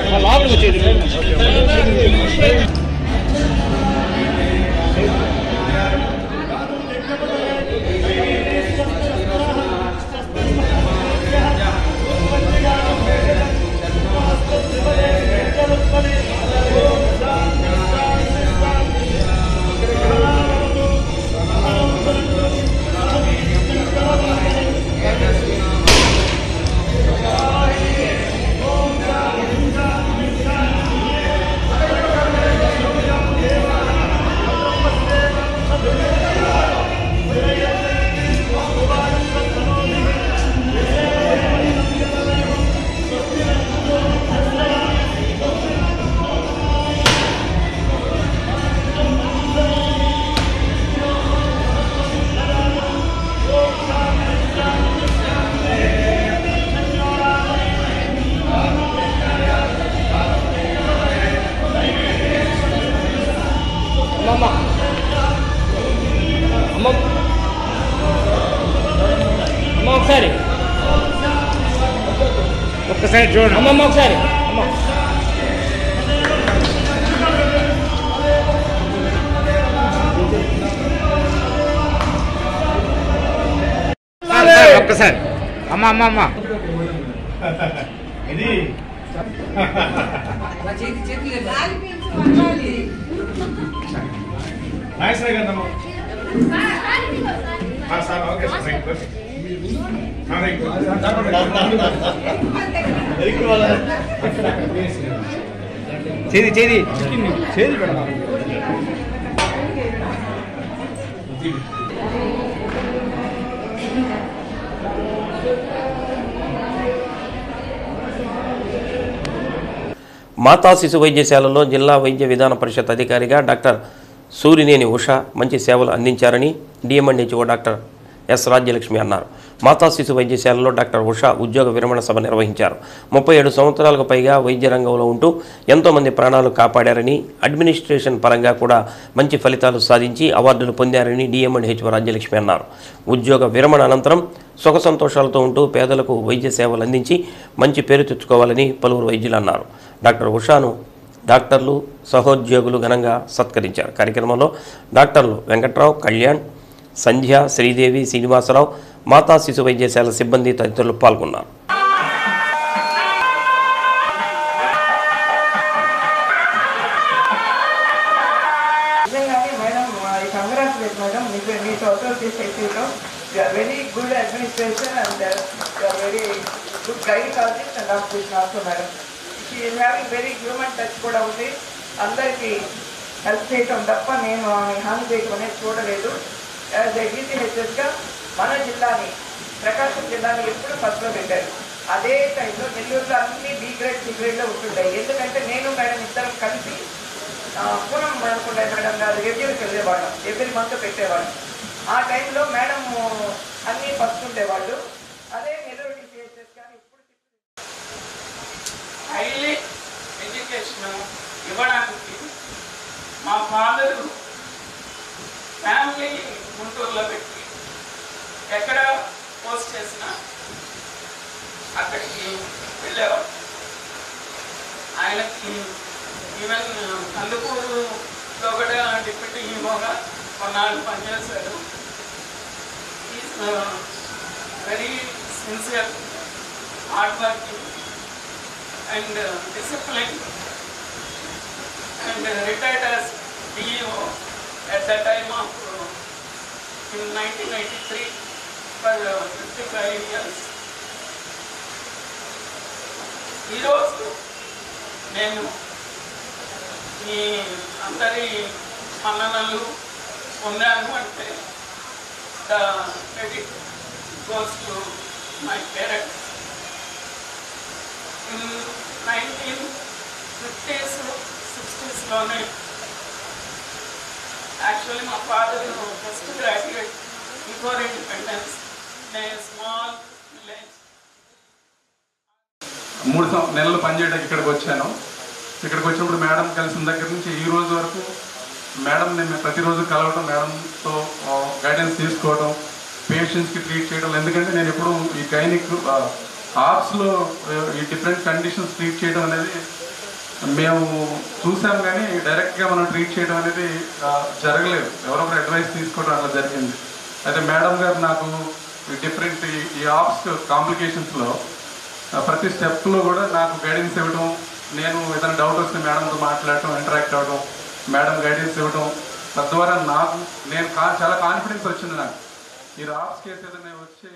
[SPEAKER 4] అమ్మ ఒకసారి ఒక్కసారి చూడండి అమ్మమ్మ ఒకసారి అమ్మ సార్, సార్, ఒక్కసారి అమ్మ అమ్మ అమ్మ
[SPEAKER 12] ఇది నాగేశ్వర గారు నమ్మ sir okay sir right okay ఆ, రైట్.
[SPEAKER 4] చేది చేది చేది పెడదాం
[SPEAKER 1] మాతా శిశు వైద్యశాలలో జిల్లా వైద్య విధాన పరిషత్ అధికారిగా డాక్టర్ సూరినేని ఉష మంచి సేవలు అందించారని డిఎంఎన్హెచ్ఓ డాక్టర్ ఎస్ రాజ్యలక్ష్మి అన్నారు మాతా శిశు వైద్యశాలలో డాక్టర్ ఉష ఉద్యోగ విరమణ సభ నిర్వహించారు ముప్పై ఏడు సంవత్సరాలకు పైగా వైద్య రంగంలో ఉంటూ ఎంతోమంది ప్రాణాలు కాపాడారని అడ్మినిస్ట్రేషన్ పరంగా కూడా మంచి ఫలితాలు సాధించి అవార్డులు పొందారని డిఎంఎన్హెచ్ఓ రాజ్యలక్ష్మి అన్నారు ఉద్యోగ విరమణ అనంతరం సుఖ సంతోషాలతో ఉంటూ పేదలకు వైద్య సేవలు అందించి మంచి పేరు తెచ్చుకోవాలని పలువురు వైద్యులు అన్నారు డాక్టర్ ఉషాను డాక్టర్లు సహోద్యోగులు ఘనంగా సత్కరించారు కార్యక్రమంలో డాక్టర్లు వెంకట్రావు కళ్యాణ్ సంధ్య శ్రీదేవి శ్రీనివాసరావు మాతా శిశు వైద్యశాల సిబ్బంది తదితరులు పాల్గొన్నారు
[SPEAKER 5] నిజంగానే మేడం ఐ కంగ్రాచులేట్ మేడం మీకు మీతో అసోసియేట్ చేసేలో you are very good administration and you are very good gynaecologist and officer also madam she is having very human touch కూడా ఉంది అందరికీ హెల్ప్ చేయటం తప్ప నేను ఆమె హాని చేయటం అనేది చూడలేదు యాజ్ ఏ డీసీహెచ్ఎస్గా మన జిల్లాని ప్రకాశం జిల్లాని ఎప్పుడు ఫస్ట్లో పెట్టారు అదే టైంలో నెల్లూరులో అన్ని బీ గ్రేడ్ సి గ్రేడ్లో ఉంటుంటాయి ఎందుకంటే నేను మేడం ఇద్దరం కలిసి ఆ, పూనం అనుకుంటే మేడం గారు రివ్యూకి వెళ్ళేవాళ్ళం ఎవ్రీ మంత్ పెట్టేవాళ్ళం ఆ టైంలో మేడం అన్నీ ఫస్ట్ ఉండేవాళ్ళు అదే నెల్లూరు డిసిహెచ్ఎస్ కానీ ఇప్పుడు
[SPEAKER 22] హైలీ ఎడ్యుకేషన్ ఇవ్వడానికి మా ఫాదరు ఫ్యామిలీ గుంటూరులో పెట్టి ఎక్కడ పోస్ట్ చేసినా అక్కడికి వెళ్ళేవాడు ఆయనకి ఈవెన్ కందుకూరులో కూడా డిప్యూటీ ఈమోగా కొన్నాళ్ళు పనిచేశారు is very sincere hard working and uh, discipline and uh, retired as DEO at the time of uh, in 1983 for uh, 55 years. ఈరోజు నేను మీ అందరి మన్ననలు పొందాను అంటే the credit goes to my parents nineteen fifties సిక్స్టీస్లోనే యాక్చువల్లీ మా father first graduate before independence నేను small village
[SPEAKER 23] మూడు సం- నెలలు పనిచేయడానికి ఇక్కడికి వచ్చాను ఇక్కడికి వచ్చినప్పుడు మేడం కలిసిన దగ్గర నుంచి ఈ రోజు వరకు మేడం నేను ప్రతిరోజు కలవడం మేడంతో గైడెన్స్ తీసుకోవడం పేషెంట్స్కి ట్రీట్ చేయడం ఎందుకంటే నేను ఎప్పుడు ఈ గైనిక్ ఆప్స్లో ఈ డిఫరెంట్ కండిషన్స్ ట్రీట్ చేయడం అనేది మేము చూసాం కానీ డైరెక్ట్గా మనం ట్రీట్ చేయడం అనేది ఆ, జరగలేదు ఎవరొకరు అడ్వైస్ తీసుకోవడం అట్లా జరిగింది అయితే మేడం గారు నాకు ఈ డిఫరెంట్ ఈ- ఈ ఆప్స్ కాంప్లికేషన్స్లో ప్రతి స్టెప్లో కూడా నాకు గైడెన్స్ ఇవ్వడం నేను ఏదైనా డౌట్ వస్తే మేడంతో మాట్లాడటం ఇంటరాక్ట్ అవ్వడం మేడం గైడెన్స్ ఇవ్వడం తద్వారా నాకు నేను కా చాలా కాన్ఫిడెన్స్ వచ్చింది నాకు ఈ ఆప్స్ కేసు ఏదైనా వచ్చి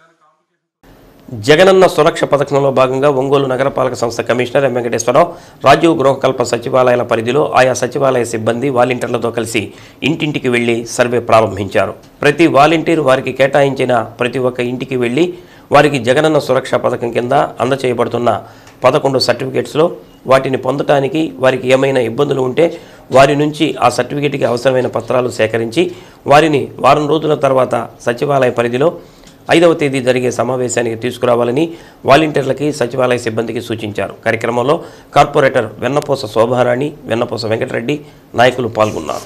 [SPEAKER 1] జగనన్న సురక్ష పథకంలో భాగంగా ఒంగోలు నగరపాలక సంస్థ కమిషనర్ ఎం వెంకటేశ్వరరావు రాజీవ్ గృహకల్ప సచివాలయాల పరిధిలో ఆయా సచివాలయ సిబ్బంది వాలంటీర్లతో కలిసి ఇంటింటికి వెళ్లి సర్వే ప్రారంభించారు ప్రతి వాలంటీర్ వారికి కేటాయించిన ప్రతి ఒక్క ఇంటికి వెళ్లి వారికి జగనన్న సురక్ష పథకం కింద అందచేయబడుతున్న పదకొండు సర్టిఫికేట్స్లో వాటిని పొందటానికి వారికి ఏమైనా ఇబ్బందులు ఉంటే వారి నుంచి ఆ సర్టిఫికేట్కి అవసరమైన పత్రాలు సేకరించి వారిని వారం రోజుల తర్వాత సచివాలయ పరిధిలో ఐదవ తేదీ జరిగే సమావేశానికి తీసుకురావాలని వాలంటీర్లకి సచివాలయ సిబ్బందికి సూచించారు కార్యక్రమంలో కార్పొరేటర్ వెన్నపూస శోభారాణి వెన్నపూస వెంకటరెడ్డి నాయకులు పాల్గొన్నారు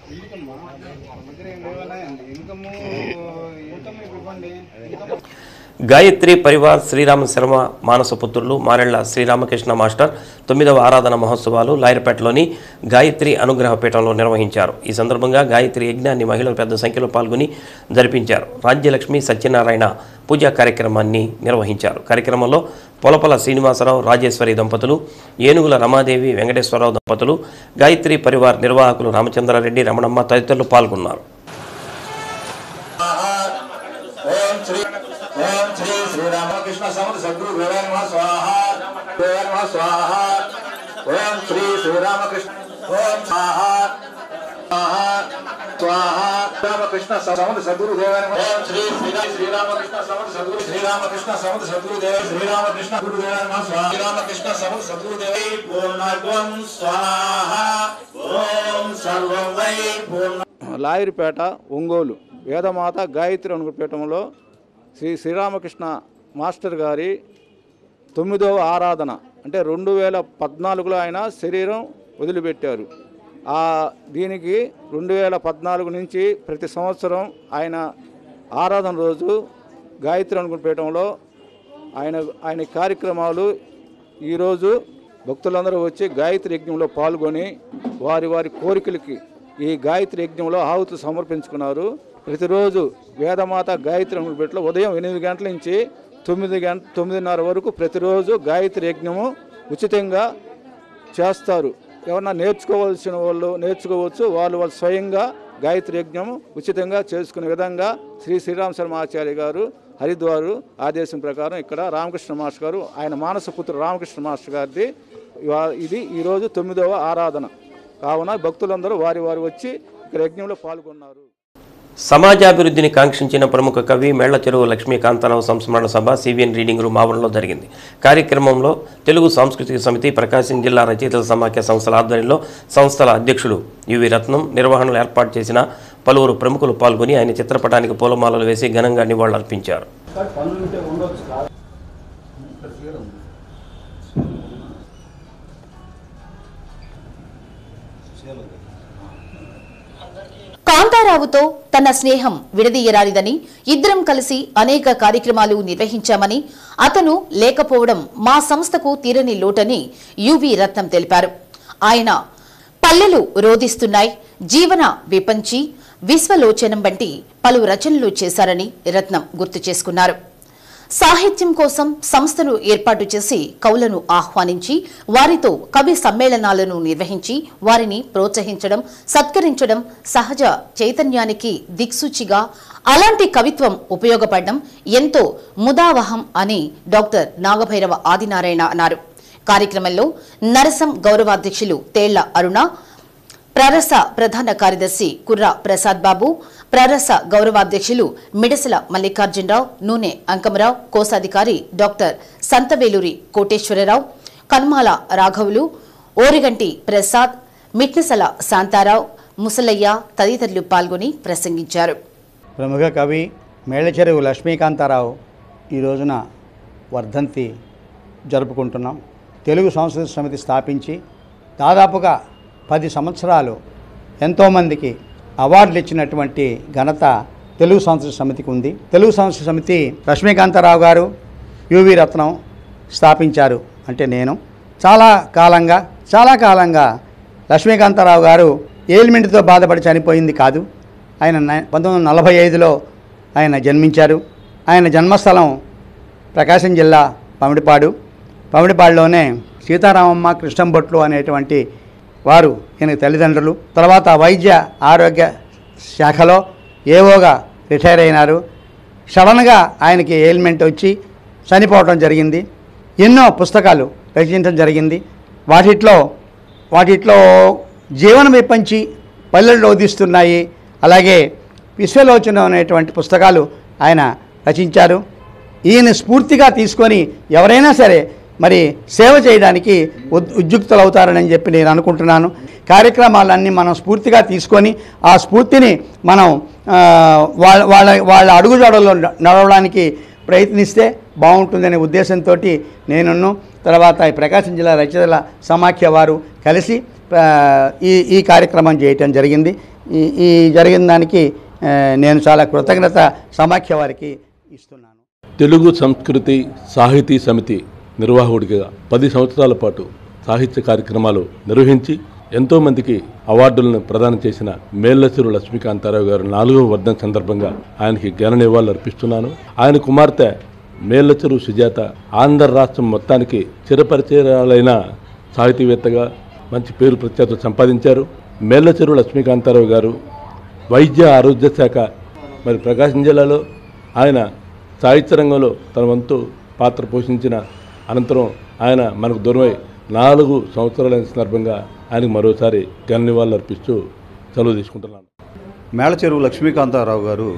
[SPEAKER 1] గాయత్రి పరివార్ శ్రీరామ శర్మ మానస పుత్రులు మారెళ్ల శ్రీరామకృష్ణ మాస్టర్ తొమ్మిదవ ఆరాధన మహోత్సవాలు లాయర్పేటలోని గాయత్రి అనుగ్రహ పీఠంలో నిర్వహించారు ఈ సందర్భంగా గాయత్రి యజ్ఞాన్ని మహిళలు పెద్ద సంఖ్యలో పాల్గొని జరిపించారు రాజ్యలక్ష్మి సత్యనారాయణ పూజా కార్యక్రమాన్ని నిర్వహించారు కార్యక్రమంలో పొలపల శ్రీనివాసరావు రాజేశ్వరి దంపతులు ఏనుగుల రమాదేవి వెంకటేశ్వరరావు దంపతులు గాయత్రి పరివార్ నిర్వాహకులు రామచంద్రారెడ్డి రమణమ్మ తదితరులు పాల్గొన్నారు
[SPEAKER 12] ఓం శ్రీ ఓం శ్రీ శ్రీరామకృష్ణ సముద్ర సద్గురు దేవాయ నమః స్వాహ దేవాయ నమః స్వాహ ఓం శ్రీ శ్రీరామకృష్ణ ఓం స్వాహ స్వాహ స్వాహ రామకృష్ణ సముద్ర సద్గురు దేవాయ నమః ఓం శ్రీ శ్రీ శ్రీరామకృష్ణ సముద్ర సద్గురు శ్రీరామకృష్ణ సముద్ర సద్గురు దేవాయ శ్రీరామకృష్ణ గురు దేవాయ నమః స్వాహ శ్రీరామకృష్ణ సముద్ర సద్గురు దేవై పూర్ణగం స్వాహ ఓం సర్వం వై పూర్ణ
[SPEAKER 6] లాయరిపేట ఒంగోలు వేదమాత గాయత్రి అనుపీఠంలో శ్రీ శ్రీరామకృష్ణ మాస్టర్ గారి తొమ్మిదవ ఆరాధన అంటే రెండు వేల పద్నాలుగులో ఆయన శరీరం వదిలిపెట్టారు ఆ దీనికి రెండు వేల పద్నాలుగు నుంచి ప్రతి సంవత్సరం ఆయన ఆరాధన రోజు గాయత్రి అనుపీఠంలో ఆయన ఆయన కార్యక్రమాలు ఈరోజు భక్తులందరూ వచ్చి గాయత్రి యజ్ఞంలో పాల్గొని వారి వారి కోరికలకి ఈ గాయత్రి యజ్ఞంలో ఆహుతులు సమర్పించుకున్నారు ప్రతిరోజు వేదమాత గాయత్రి అనుపెట్లో ఉదయం ఎనిమిది గంటల నుంచి తొమ్మిది గంట తొమ్మిదిన్నర వరకు ప్రతిరోజు గాయత్రి యజ్ఞము ఉచితంగా చేస్తారు ఎవరన్నా నేర్చుకోవాల్సిన వాళ్ళు నేర్చుకోవచ్చు వాళ్ళు వాళ్ళు స్వయంగా గాయత్రి యజ్ఞము ఉచితంగా చేసుకునే విధంగా శ్రీ శ్రీరామ శర్మ ఆచార్య గారు హరిద్వారు ఆదేశం ప్రకారం ఇక్కడ రామకృష్ణ మాస్టర్ గారు ఆయన మానసపుత్రుడు రామకృష్ణ మాస్టర్ గారిది ఇవా- ఇది ఈరోజు తొమ్మిదవ ఆరాధన కావున భక్తులందరూ వారి వారు వచ్చి ఇక్కడ యజ్ఞంలో పాల్గొన్నారు
[SPEAKER 1] సమాజాభివృద్ధిని కాంక్షించిన ప్రముఖ కవి మేళ్ల చెరువు లక్ష్మీకాంతారావు సంస్మరణ సభ సివిఎన్ రీడింగ్ రూమ్ ఆవరణలో జరిగింది కార్యక్రమంలో తెలుగు సాంస్కృతిక సమితి ప్రకాశం జిల్లా రచయితల సమాఖ్య సంస్థల ఆధ్వర్యంలో సంస్థల అధ్యక్షుడు యువి రత్నం నిర్వహణలో ఏర్పాటు చేసిన పలువురు ప్రముఖులు పాల్గొని ఆయన చిత్రపటానికి పూలమాలలు వేసి ఘనంగా నివాళులర్పించారు
[SPEAKER 3] కాంతారావుతో తన స్నేహం విడదీయరానిదని ఇద్దరం కలిసి అనేక కార్యక్రమాలు నిర్వహించామని అతను లేకపోవడం మా సంస్థకు తీరని లోటని యువి రత్నం తెలిపారు ఆయన పల్లెలు రోధిస్తున్నాయి జీవన విపంచి విశ్వలోచనం వంటి పలు రచనలు చేశారని రత్నం గుర్తు చేసుకున్నారు సాహిత్యం కోసం సంస్థను ఏర్పాటు చేసి కవులను ఆహ్వానించి వారితో కవి సమ్మేళనాలను నిర్వహించి వారిని ప్రోత్సహించడం సత్కరించడం సహజ చైతన్యానికి దిక్సూచిగా అలాంటి కవిత్వం ఉపయోగపడడం ఎంతో ముదావహం అని డాక్టర్ నాగభైరవ ఆదినారాయణ అన్నారు కార్యక్రమంలో నరసం గౌరవాధ్యక్షులు తేళ్ల అరుణ ప్రరస ప్రధాన కార్యదర్శి కుర్ర ప్రసాద్ బాబు ప్రరస గౌరవాధ్యక్షులు మిడసల మల్లికార్జునరావు నూనె అంకమరావు కోశాధికారి డాక్టర్ సంతవేలూరి కోటేశ్వరరావు కన్మాల రాఘవులు ఓరిగంటి ప్రసాద్ మిట్నసల శాంతారావు ముసలయ్య తదితరులు పాల్గొని ప్రసంగించారు
[SPEAKER 7] ప్రముఖ కవి మేళచెరువు లక్ష్మీకాంతారావు ఈ రోజున వర్ధంతి జరుపుకుంటున్నాం తెలుగు సంస్కృతి సమితి స్థాపించి దాదాపుగా పది సంవత్సరాలు ఎంతోమందికి అవార్డులు ఇచ్చినటువంటి ఘనత తెలుగు సంస్కృతి సమితికి ఉంది తెలుగు సంస్కృతి సమితి లక్ష్మీకాంతారావు గారు యువి రత్నం స్థాపించారు అంటే నేను చాలా కాలంగా చాలా కాలంగా లక్ష్మీకాంతారావు గారు ఏలిమెంట్తో బాధపడి చనిపోయింది కాదు ఆయన నై- పంతొమ్మిది వందల నలభై ఐదులో ఆయన జన్మించారు ఆయన జన్మస్థలం ప్రకాశం జిల్లా పమిడిపాడు పమిడిపాడులోనే సీతారామమ్మ కృష్ణంబొట్లు అనేటువంటి వారు ఈయన తల్లిదండ్రులు తర్వాత వైద్య ఆరోగ్య శాఖలో ఏవోగా రిటైర్ అయినారు సడన్గా ఆయనకి ఎయిల్మెంట్ వచ్చి చనిపోవడం జరిగింది ఎన్నో పుస్తకాలు రచించడం జరిగింది వాటిట్లో వాటిట్లో జీవనం విప్పంచి పల్లెలు రోధిస్తున్నాయి అలాగే విశ్వలోచన అనేటువంటి పుస్తకాలు ఆయన రచించారు ఈయన స్ఫూర్తిగా తీసుకొని ఎవరైనా సరే మరి సేవ చేయడానికి ఉద్- ఉద్యుక్తులవుతారని చెప్పి నేను అనుకుంటున్నాను కార్యక్రమాలన్నీ మనం స్ఫూర్తిగా తీసుకొని ఆ స్ఫూర్తిని మనం ఆ, వాళ్ళ వాళ్ళ వాళ్ళ అడుగుజాడల్లో న- నడవడానికి ప్రయత్నిస్తే బాగుంటుందనే ఉద్దేశంతో నేనున్ను తర్వాత ఈ ప్రకాశం జిల్లా రచయితల సమాఖ్య వారు కలిసి ఆ, ఈ ఈ కార్యక్రమం చేయటం జరిగింది ఈ ఈ జరిగిన దానికి ఆ, నేను చాలా కృతజ్ఞత సమాఖ్య వారికి ఇస్తున్నాను
[SPEAKER 8] తెలుగు సంస్కృతి సాహితీ సమితి నిర్వాహకుడిగా పది సంవత్సరాల పాటు సాహిత్య కార్యక్రమాలు నిర్వహించి ఎంతోమందికి అవార్డులను ప్రదానం చేసిన మేల్లసిరు లక్ష్మీకాంతారావు గారు నాలుగవ వర్ధన సందర్భంగా ఆయనకి ఘన నివాళులు అర్పిస్తున్నాను ఆయన కుమార్తె మేల్లచెరు సుజాత ఆంధ్ర రాష్ట్రం మొత్తానికి చిరపరిచయాలైన సాహితీవేత్తగా మంచి పేరు ప్రఖ్యాతులు సంపాదించారు మేల్లచెరు లక్ష్మీకాంతారావు గారు వైద్య ఆరోగ్య శాఖ మరి ప్రకాశం జిల్లాలో ఆయన సాహిత్య రంగంలో తన వంతు పాత్ర పోషించిన అనంతరం ఆయన మనకు దూరమై నాలుగు సంవత్సరాలైన సందర్భంగా ఆయనకు మరోసారి ఘన నివాళులు అర్పిస్తూ సెలవు తీసుకుంటున్నాను
[SPEAKER 9] మేళచెరువు లక్ష్మీకాంతారావు గారు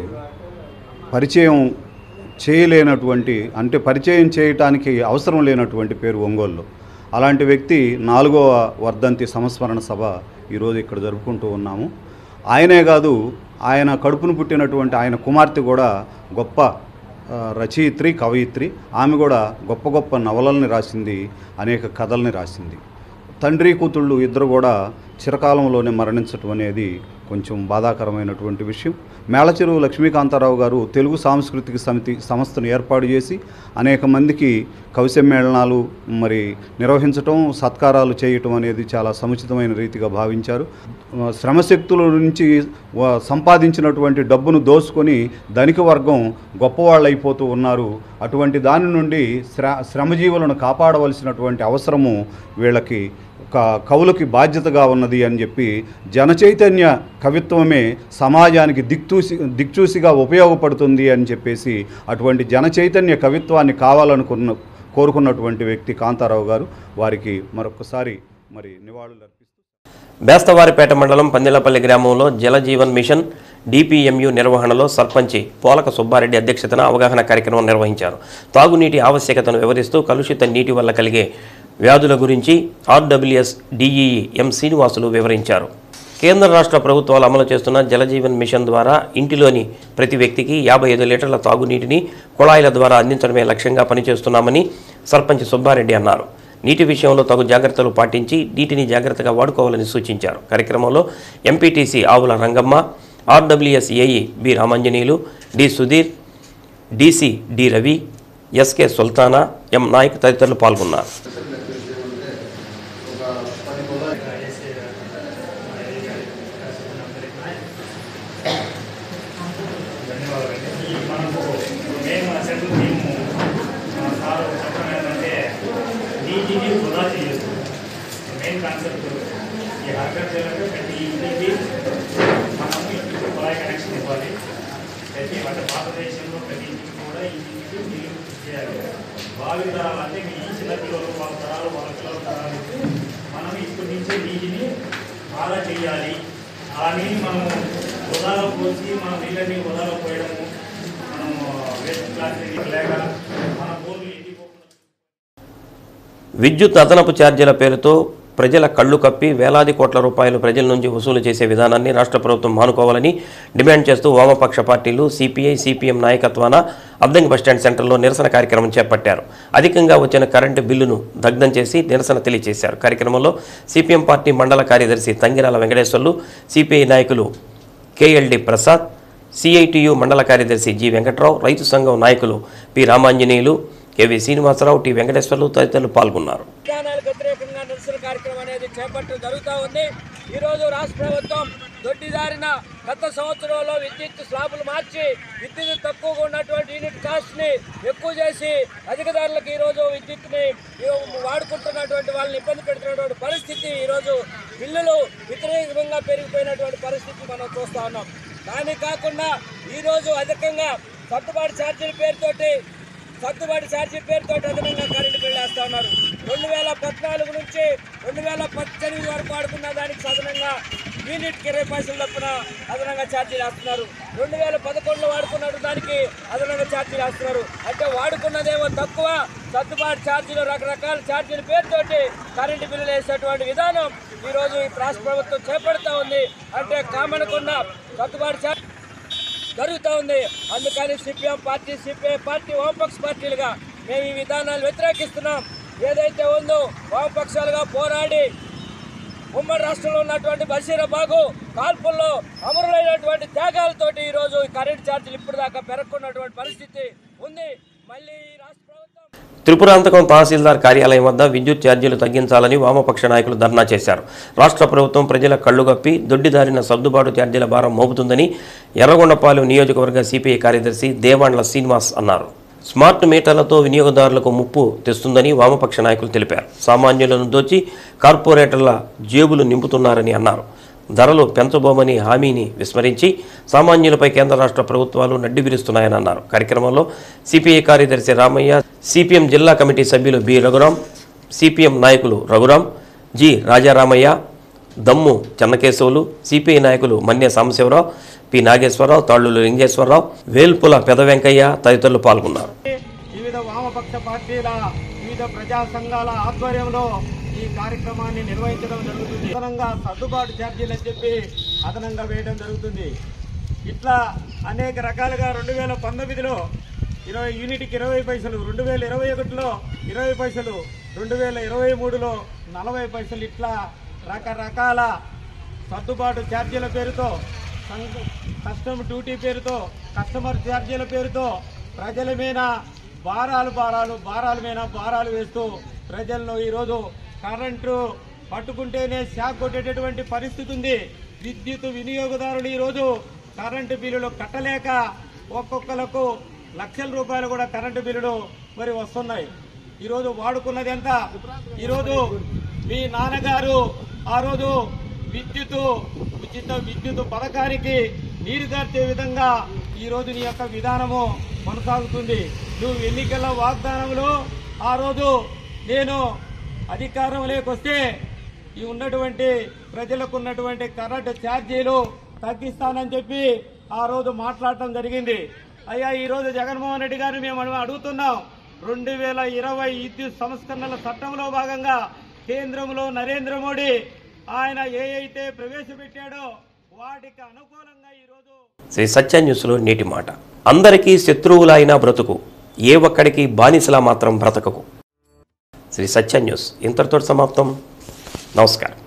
[SPEAKER 9] పరిచయం చేయలేనటువంటి అంటే పరిచయం చేయటానికి అవసరం లేనటువంటి పేరు ఒంగోలులో అలాంటి వ్యక్తి నాలుగవ వర్ధంతి సంస్మరణ సభ ఈరోజు ఇక్కడ జరుపుకుంటూ ఉన్నాము ఆయనే కాదు ఆయన కడుపును పుట్టినటువంటి ఆయన కుమార్తె కూడా గొప్ప ఆ, రచయిత్రి కవయిత్రి ఆమె కూడా గొప్ప గొప్ప నవలల్ని రాసింది అనేక కథల్ని రాసింది తండ్రి కూతుళ్ళు ఇద్దరు కూడా చిరకాలంలోనే మరణించటం అనేది కొంచెం బాధాకరమైనటువంటి విషయం మేళచెరువు లక్ష్మీకాంతారావు గారు తెలుగు సాంస్కృతిక సమితి సంస్థను ఏర్పాటు చేసి అనేక మందికి కవి సమ్మేళనాలు మరి నిర్వహించటం సత్కారాలు చేయటం అనేది చాలా సముచితమైన రీతిగా భావించారు ఆ, శ్రమశక్తుల నుంచి వ- సంపాదించినటువంటి డబ్బును దోసుకొని ధనిక వర్గం గొప్పవాళ్ళు అయిపోతూ ఉన్నారు అటువంటి దాని నుండి శ్ర శ్రమజీవులను కాపాడవలసినటువంటి అవసరము వీళ్ళకి ఒక కవులకి బాధ్యతగా ఉన్నది అని చెప్పి జనచైతన్య కవిత్వమే సమాజానికి దిక్తూసి దిక్చూసిగా ఉపయోగపడుతుంది అని చెప్పేసి అటువంటి జనచైతన్య కవిత్వాన్ని కావాలనుకున్న కోరుకున్నటువంటి వ్యక్తి కాంతారావు గారు వారికి మరొకసారి మరి నివాళులు
[SPEAKER 1] బేస్తవారిపేట మండలం పందిలపల్లి గ్రామంలో జలజీవన్ మిషన్ డిపిఎంయు నిర్వహణలో సర్పంచి పోలక సుబ్బారెడ్డి అధ్యక్షతన అవగాహన కార్యక్రమం నిర్వహించారు తాగునీటి ఆవశ్యకతను వివరిస్తూ కలుషిత నీటి వల్ల కలిగే వ్యాధుల గురించి ఆర్డబ్ల్యూఎస్ డిఈఈ ఎం శ్రీనివాసులు వివరించారు కేంద్ర రాష్ట్ర ప్రభుత్వాలు అమలు చేస్తున్న జలజీవన్ మిషన్ ద్వారా ఇంటిలోని ప్రతి వ్యక్తికి యాభై ఐదు లీటర్ల తాగునీటిని కుళాయిల ద్వారా అందించడమే లక్ష్యంగా పనిచేస్తున్నామని సర్పంచ్ సుబ్బారెడ్డి అన్నారు నీటి విషయంలో తగు జాగ్రత్తలు పాటించి నీటిని జాగ్రత్తగా వాడుకోవాలని సూచించారు కార్యక్రమంలో MPTC Avula Rangamma RWS AE B Ramanjaneyulu D Sudheer DC D Ravi SK Sultana M Naik తదితరులు పాల్గొన్నారు
[SPEAKER 18] మేము అసలు మేము మా సార్ చెప్పడం ఏంటంటే నీటిని వృధా చేయొద్దు మెయిన్ కాన్సెప్ట్ ఈ హర్కర్ చేయాలంటే ప్రతి ఇంటికి మనం ఇంటికి కుళాయి కనెక్షన్ ఇవ్వాలి ప్రతి అంటే భారతదేశంలో ప్రతి ఇంటికి కూడా ఇంటికి నీళ్ళు చేయాలి బావి తరాలు అంటే మీ ఈ చిన్న పిల్లలు వాళ్ళ తరాలు వాళ్ళ పిల్లల తరాలు మనం ఇప్పటి నుంచే నీటిని ఆదా చేయాలి ఆ నీటిని మనం వృధాలో పోసి మన నీళ్ళని వృధాలో పోయడము మనం వేస్ట్ ప్లాస్టిక్ లేక మన బోర్లు ఎండిపోకుండా
[SPEAKER 1] విద్యుత్ అదనపు ఛార్జీల పేరుతో ప్రజల కళ్ళు కప్పి వేలాది కోట్ల రూపాయలు ప్రజల నుంచి వసూలు చేసే విధానాన్ని రాష్ట్ర ప్రభుత్వం మానుకోవాలని డిమాండ్ చేస్తూ వామపక్ష పార్టీలు సిపిఐ సిపిఎం నాయకత్వాన అద్దంకి బస్టాండ్ సెంటర్లో నిరసన కార్యక్రమం చేపట్టారు అధికంగా వచ్చిన కరెంటు బిల్లును దగ్ధం చేసి నిరసన తెలియజేశారు కార్యక్రమంలో సిపిఎం పార్టీ మండల కార్యదర్శి తంగిరాల వెంకటేశ్వర్లు సిపిఐ నాయకులు కేఎల్డి ప్రసాద్ సిఐటియు మండల కార్యదర్శి జి వెంకట్రావు రైతు సంఘం నాయకులు P Ramanjaneyulu KV Srinivasarao T Venkateswarlu తదితరులు పాల్గొన్నారు
[SPEAKER 10] విధానాలకు వ్యతిరేకంగా నిరసన కార్యక్రమం అనేది చేపట్టడం జరుగుతూ ఉంది ఈరోజు రాష్ట్ర ప్రభుత్వం దొడ్డిదారిన గత సంవత్సరంలో విద్యుత్ స్లాబులు మార్చి విద్యుత్ తక్కువగా ఉన్నటువంటి యూనిట్ కాస్ట్ని ఎక్కువ చేసి అధిక ధరలకు ఈరోజు విద్యుత్ని వాడుకుంటున్నటువంటి వాళ్ళని ఇబ్బంది పెడుతున్నటువంటి పరిస్థితి ఈరోజు బిల్లులు వ్యతిరేకంగా పెరిగిపోయినటువంటి పరిస్థితి మనం చూస్తూ ఉన్నాం కానీ కాకుండా ఈరోజు అధికంగా సర్దుబాటు ఛార్జీల పేరుతోటి సర్దుబాటు ఛార్జీ పేరుతో అదనంగా కరెంటు బిల్లు వేస్తా ఉన్నారు రెండు వేల పద్నాలుగు నుంచి రెండు వేల పద్దెనిమిది వరకు వాడుకున్న దానికి అదనంగా యూనిట్కి ఇరవై పైసలు తప్పున అదనంగా ఛార్జీలు వేస్తున్నారు రెండు వేల పదకొండులో వాడుకున్న దానికి అదనంగా ఛార్జీలు వేస్తున్నారు అంటే వాడుకున్నదేమో తక్కువ సర్దుబాటు ఛార్జీలు రకరకాల ఛార్జీల పేరుతోటి కరెంటు బిల్లులు వేసేటువంటి విధానం ఈరోజు ఈ రాష్ట్ర ప్రభుత్వం చేపడుతూ ఉంది అంటే కామనకున్న సర్దుబాటు ఛార్జీ జరుగుతూ ఉంది అందుకని సిపిఎం పార్టీ సిపిఐ పార్టీ వామపక్ష పార్టీలుగా మేము ఈ విధానాలు వ్యతిరేకిస్తున్నాం ఏదైతే ఉందో వామపక్షాలుగా పోరాడి ఉమ్మడి రాష్ట్రంలో ఉన్నటువంటి బషీరాబాగు కాల్పుల్లో అమరులైనటువంటి త్యాగాలతోటి ఈరోజు ఈ కరెంట్ ఛార్జీలు ఇప్పుడు దాకా పెరగకున్నటువంటి పరిస్థితి ఉంది మళ్ళీ ఈ రాష్ట్ర
[SPEAKER 1] త్రిపురాంతకం తహసీల్దార్ కార్యాలయం వద్ద విద్యుత్ ఛార్జీలు తగ్గించాలని వామపక్ష నాయకులు ధర్నా చేశారు రాష్ట్ర ప్రభుత్వం ప్రజల కళ్లుగప్పి దొడ్డిదారిన సర్దుబాటు ఛార్జీల భారం మోపుతుందని ఎర్రగొండపాలెం నియోజకవర్గ సిపిఐ కార్యదర్శి దేవాండ్ల శ్రీనివాస్ అన్నారు స్మార్ట్ మీటర్లతో వినియోగదారులకు ముప్పు తెస్తుందని వామపక్ష నాయకులు తెలిపారు సామాన్యులను దోచి కార్పొరేటర్ల జేబులు నింపుతున్నారని అన్నారు ధరలు పెంచబోమని హామీని విస్మరించి సామాన్యులపై కేంద్ర రాష్ట్ర ప్రభుత్వాలు నడ్డి విరుస్తున్నాయని అన్నారు కార్యక్రమంలో సిపిఐ కార్యదర్శి రామయ్య సిపిఎం జిల్లా కమిటీ సభ్యులు బి రఘురాం సిపిఎం నాయకులు రఘురాం జి రాజారామయ్య దమ్ము చెన్నకేశవులు సిపిఐ నాయకులు మన్య సాంబశివరావు పి నాగేశ్వరరావు తాళ్లూరు లింగేశ్వరరావు వేల్పుల పెద వెంకయ్య తదితరులు పాల్గొన్నారు
[SPEAKER 11] వివిధ వామపక్ష పార్టీల వివిధ ప్రజా సంఘాల ఆధ్వర్యంలో ఈ కార్యక్రమాన్ని నిర్వహించడం జరుగుతుంది అదనంగా సర్దుబాటు ఛార్జీలు అని చెప్పి అదనంగా వేయడం జరుగుతుంది ఇట్లా అనేక రకాలుగా రెండు వేల పంతొమ్మిదిలో ఇరవై యూనిట్కి ఇరవై పైసలు రెండు వేల ఇరవై ఒకటిలో ఇరవై పైసలు రెండు వేల ఇరవై మూడులో నలభై పైసలు ఇట్లా రకరకాల సర్దుబాటు ఛార్జీల పేరుతో సంఘ- కస్టమర్ డ్యూటీ పేరుతో కస్టమర్ ఛార్జీల పేరుతో ప్రజల మీద భారాలు భారాలు భారాల మీద భారాలు వేస్తూ ప్రజల్లో ఈరోజు కరెంటు పట్టుకుంటేనే షాక్ కొట్టేటటువంటి పరిస్థితి ఉంది విద్యుత్ వినియోగదారులు ఈరోజు కరెంటు బిల్లులు కట్టలేక ఒక్కొక్కలకు లక్షల రూపాయలు కూడా కరెంటు బిల్లులు మరి వస్తున్నాయి ఈరోజు వాడుకున్నది ఎంత ఈరోజు మీ నాన్నగారు ఆ రోజు విద్యుత్ ఉచిత విద్యుత్ పథకానికి నీరు గార్చే విధంగా ఈ రోజు నీ యొక్క విధానము కొనసాగుతుంది నువ్వు ఎన్నికల వాగ్దానంలో ఆ రోజు నేను అధికారంలోకి వస్తే ఈ ఉన్నటువంటి ప్రజలకు ఉన్నటువంటి కరెంటు ఛార్జీలు తగ్గిస్తానని చెప్పి ఆ రోజు మాట్లాడటం జరిగింది అయ్యా ఈ రోజు జగన్మోహన్ రెడ్డి గారు మేము అడుగు- అడుగుతున్నాం రెండు వేల ఇరవై విద్యుత్ సంస్కరణల చట్టంలో భాగంగా కేంద్రంలో నరేంద్ర మోడీ ఆయన ఏ అయితే ప్రవేశపెట్టాడో వాటికి అనుకూలంగా ఈరోజు
[SPEAKER 1] శ్రీ సత్య న్యూస్లో నేటి మాట అందరికీ శత్రువులైన బ్రతుకు ఏ ఒక్కడికి బానిసలా మాత్రం బ్రతకకు శ్రీ సత్య న్యూస్ ఇంతటితో సమాప్తం నమస్కారం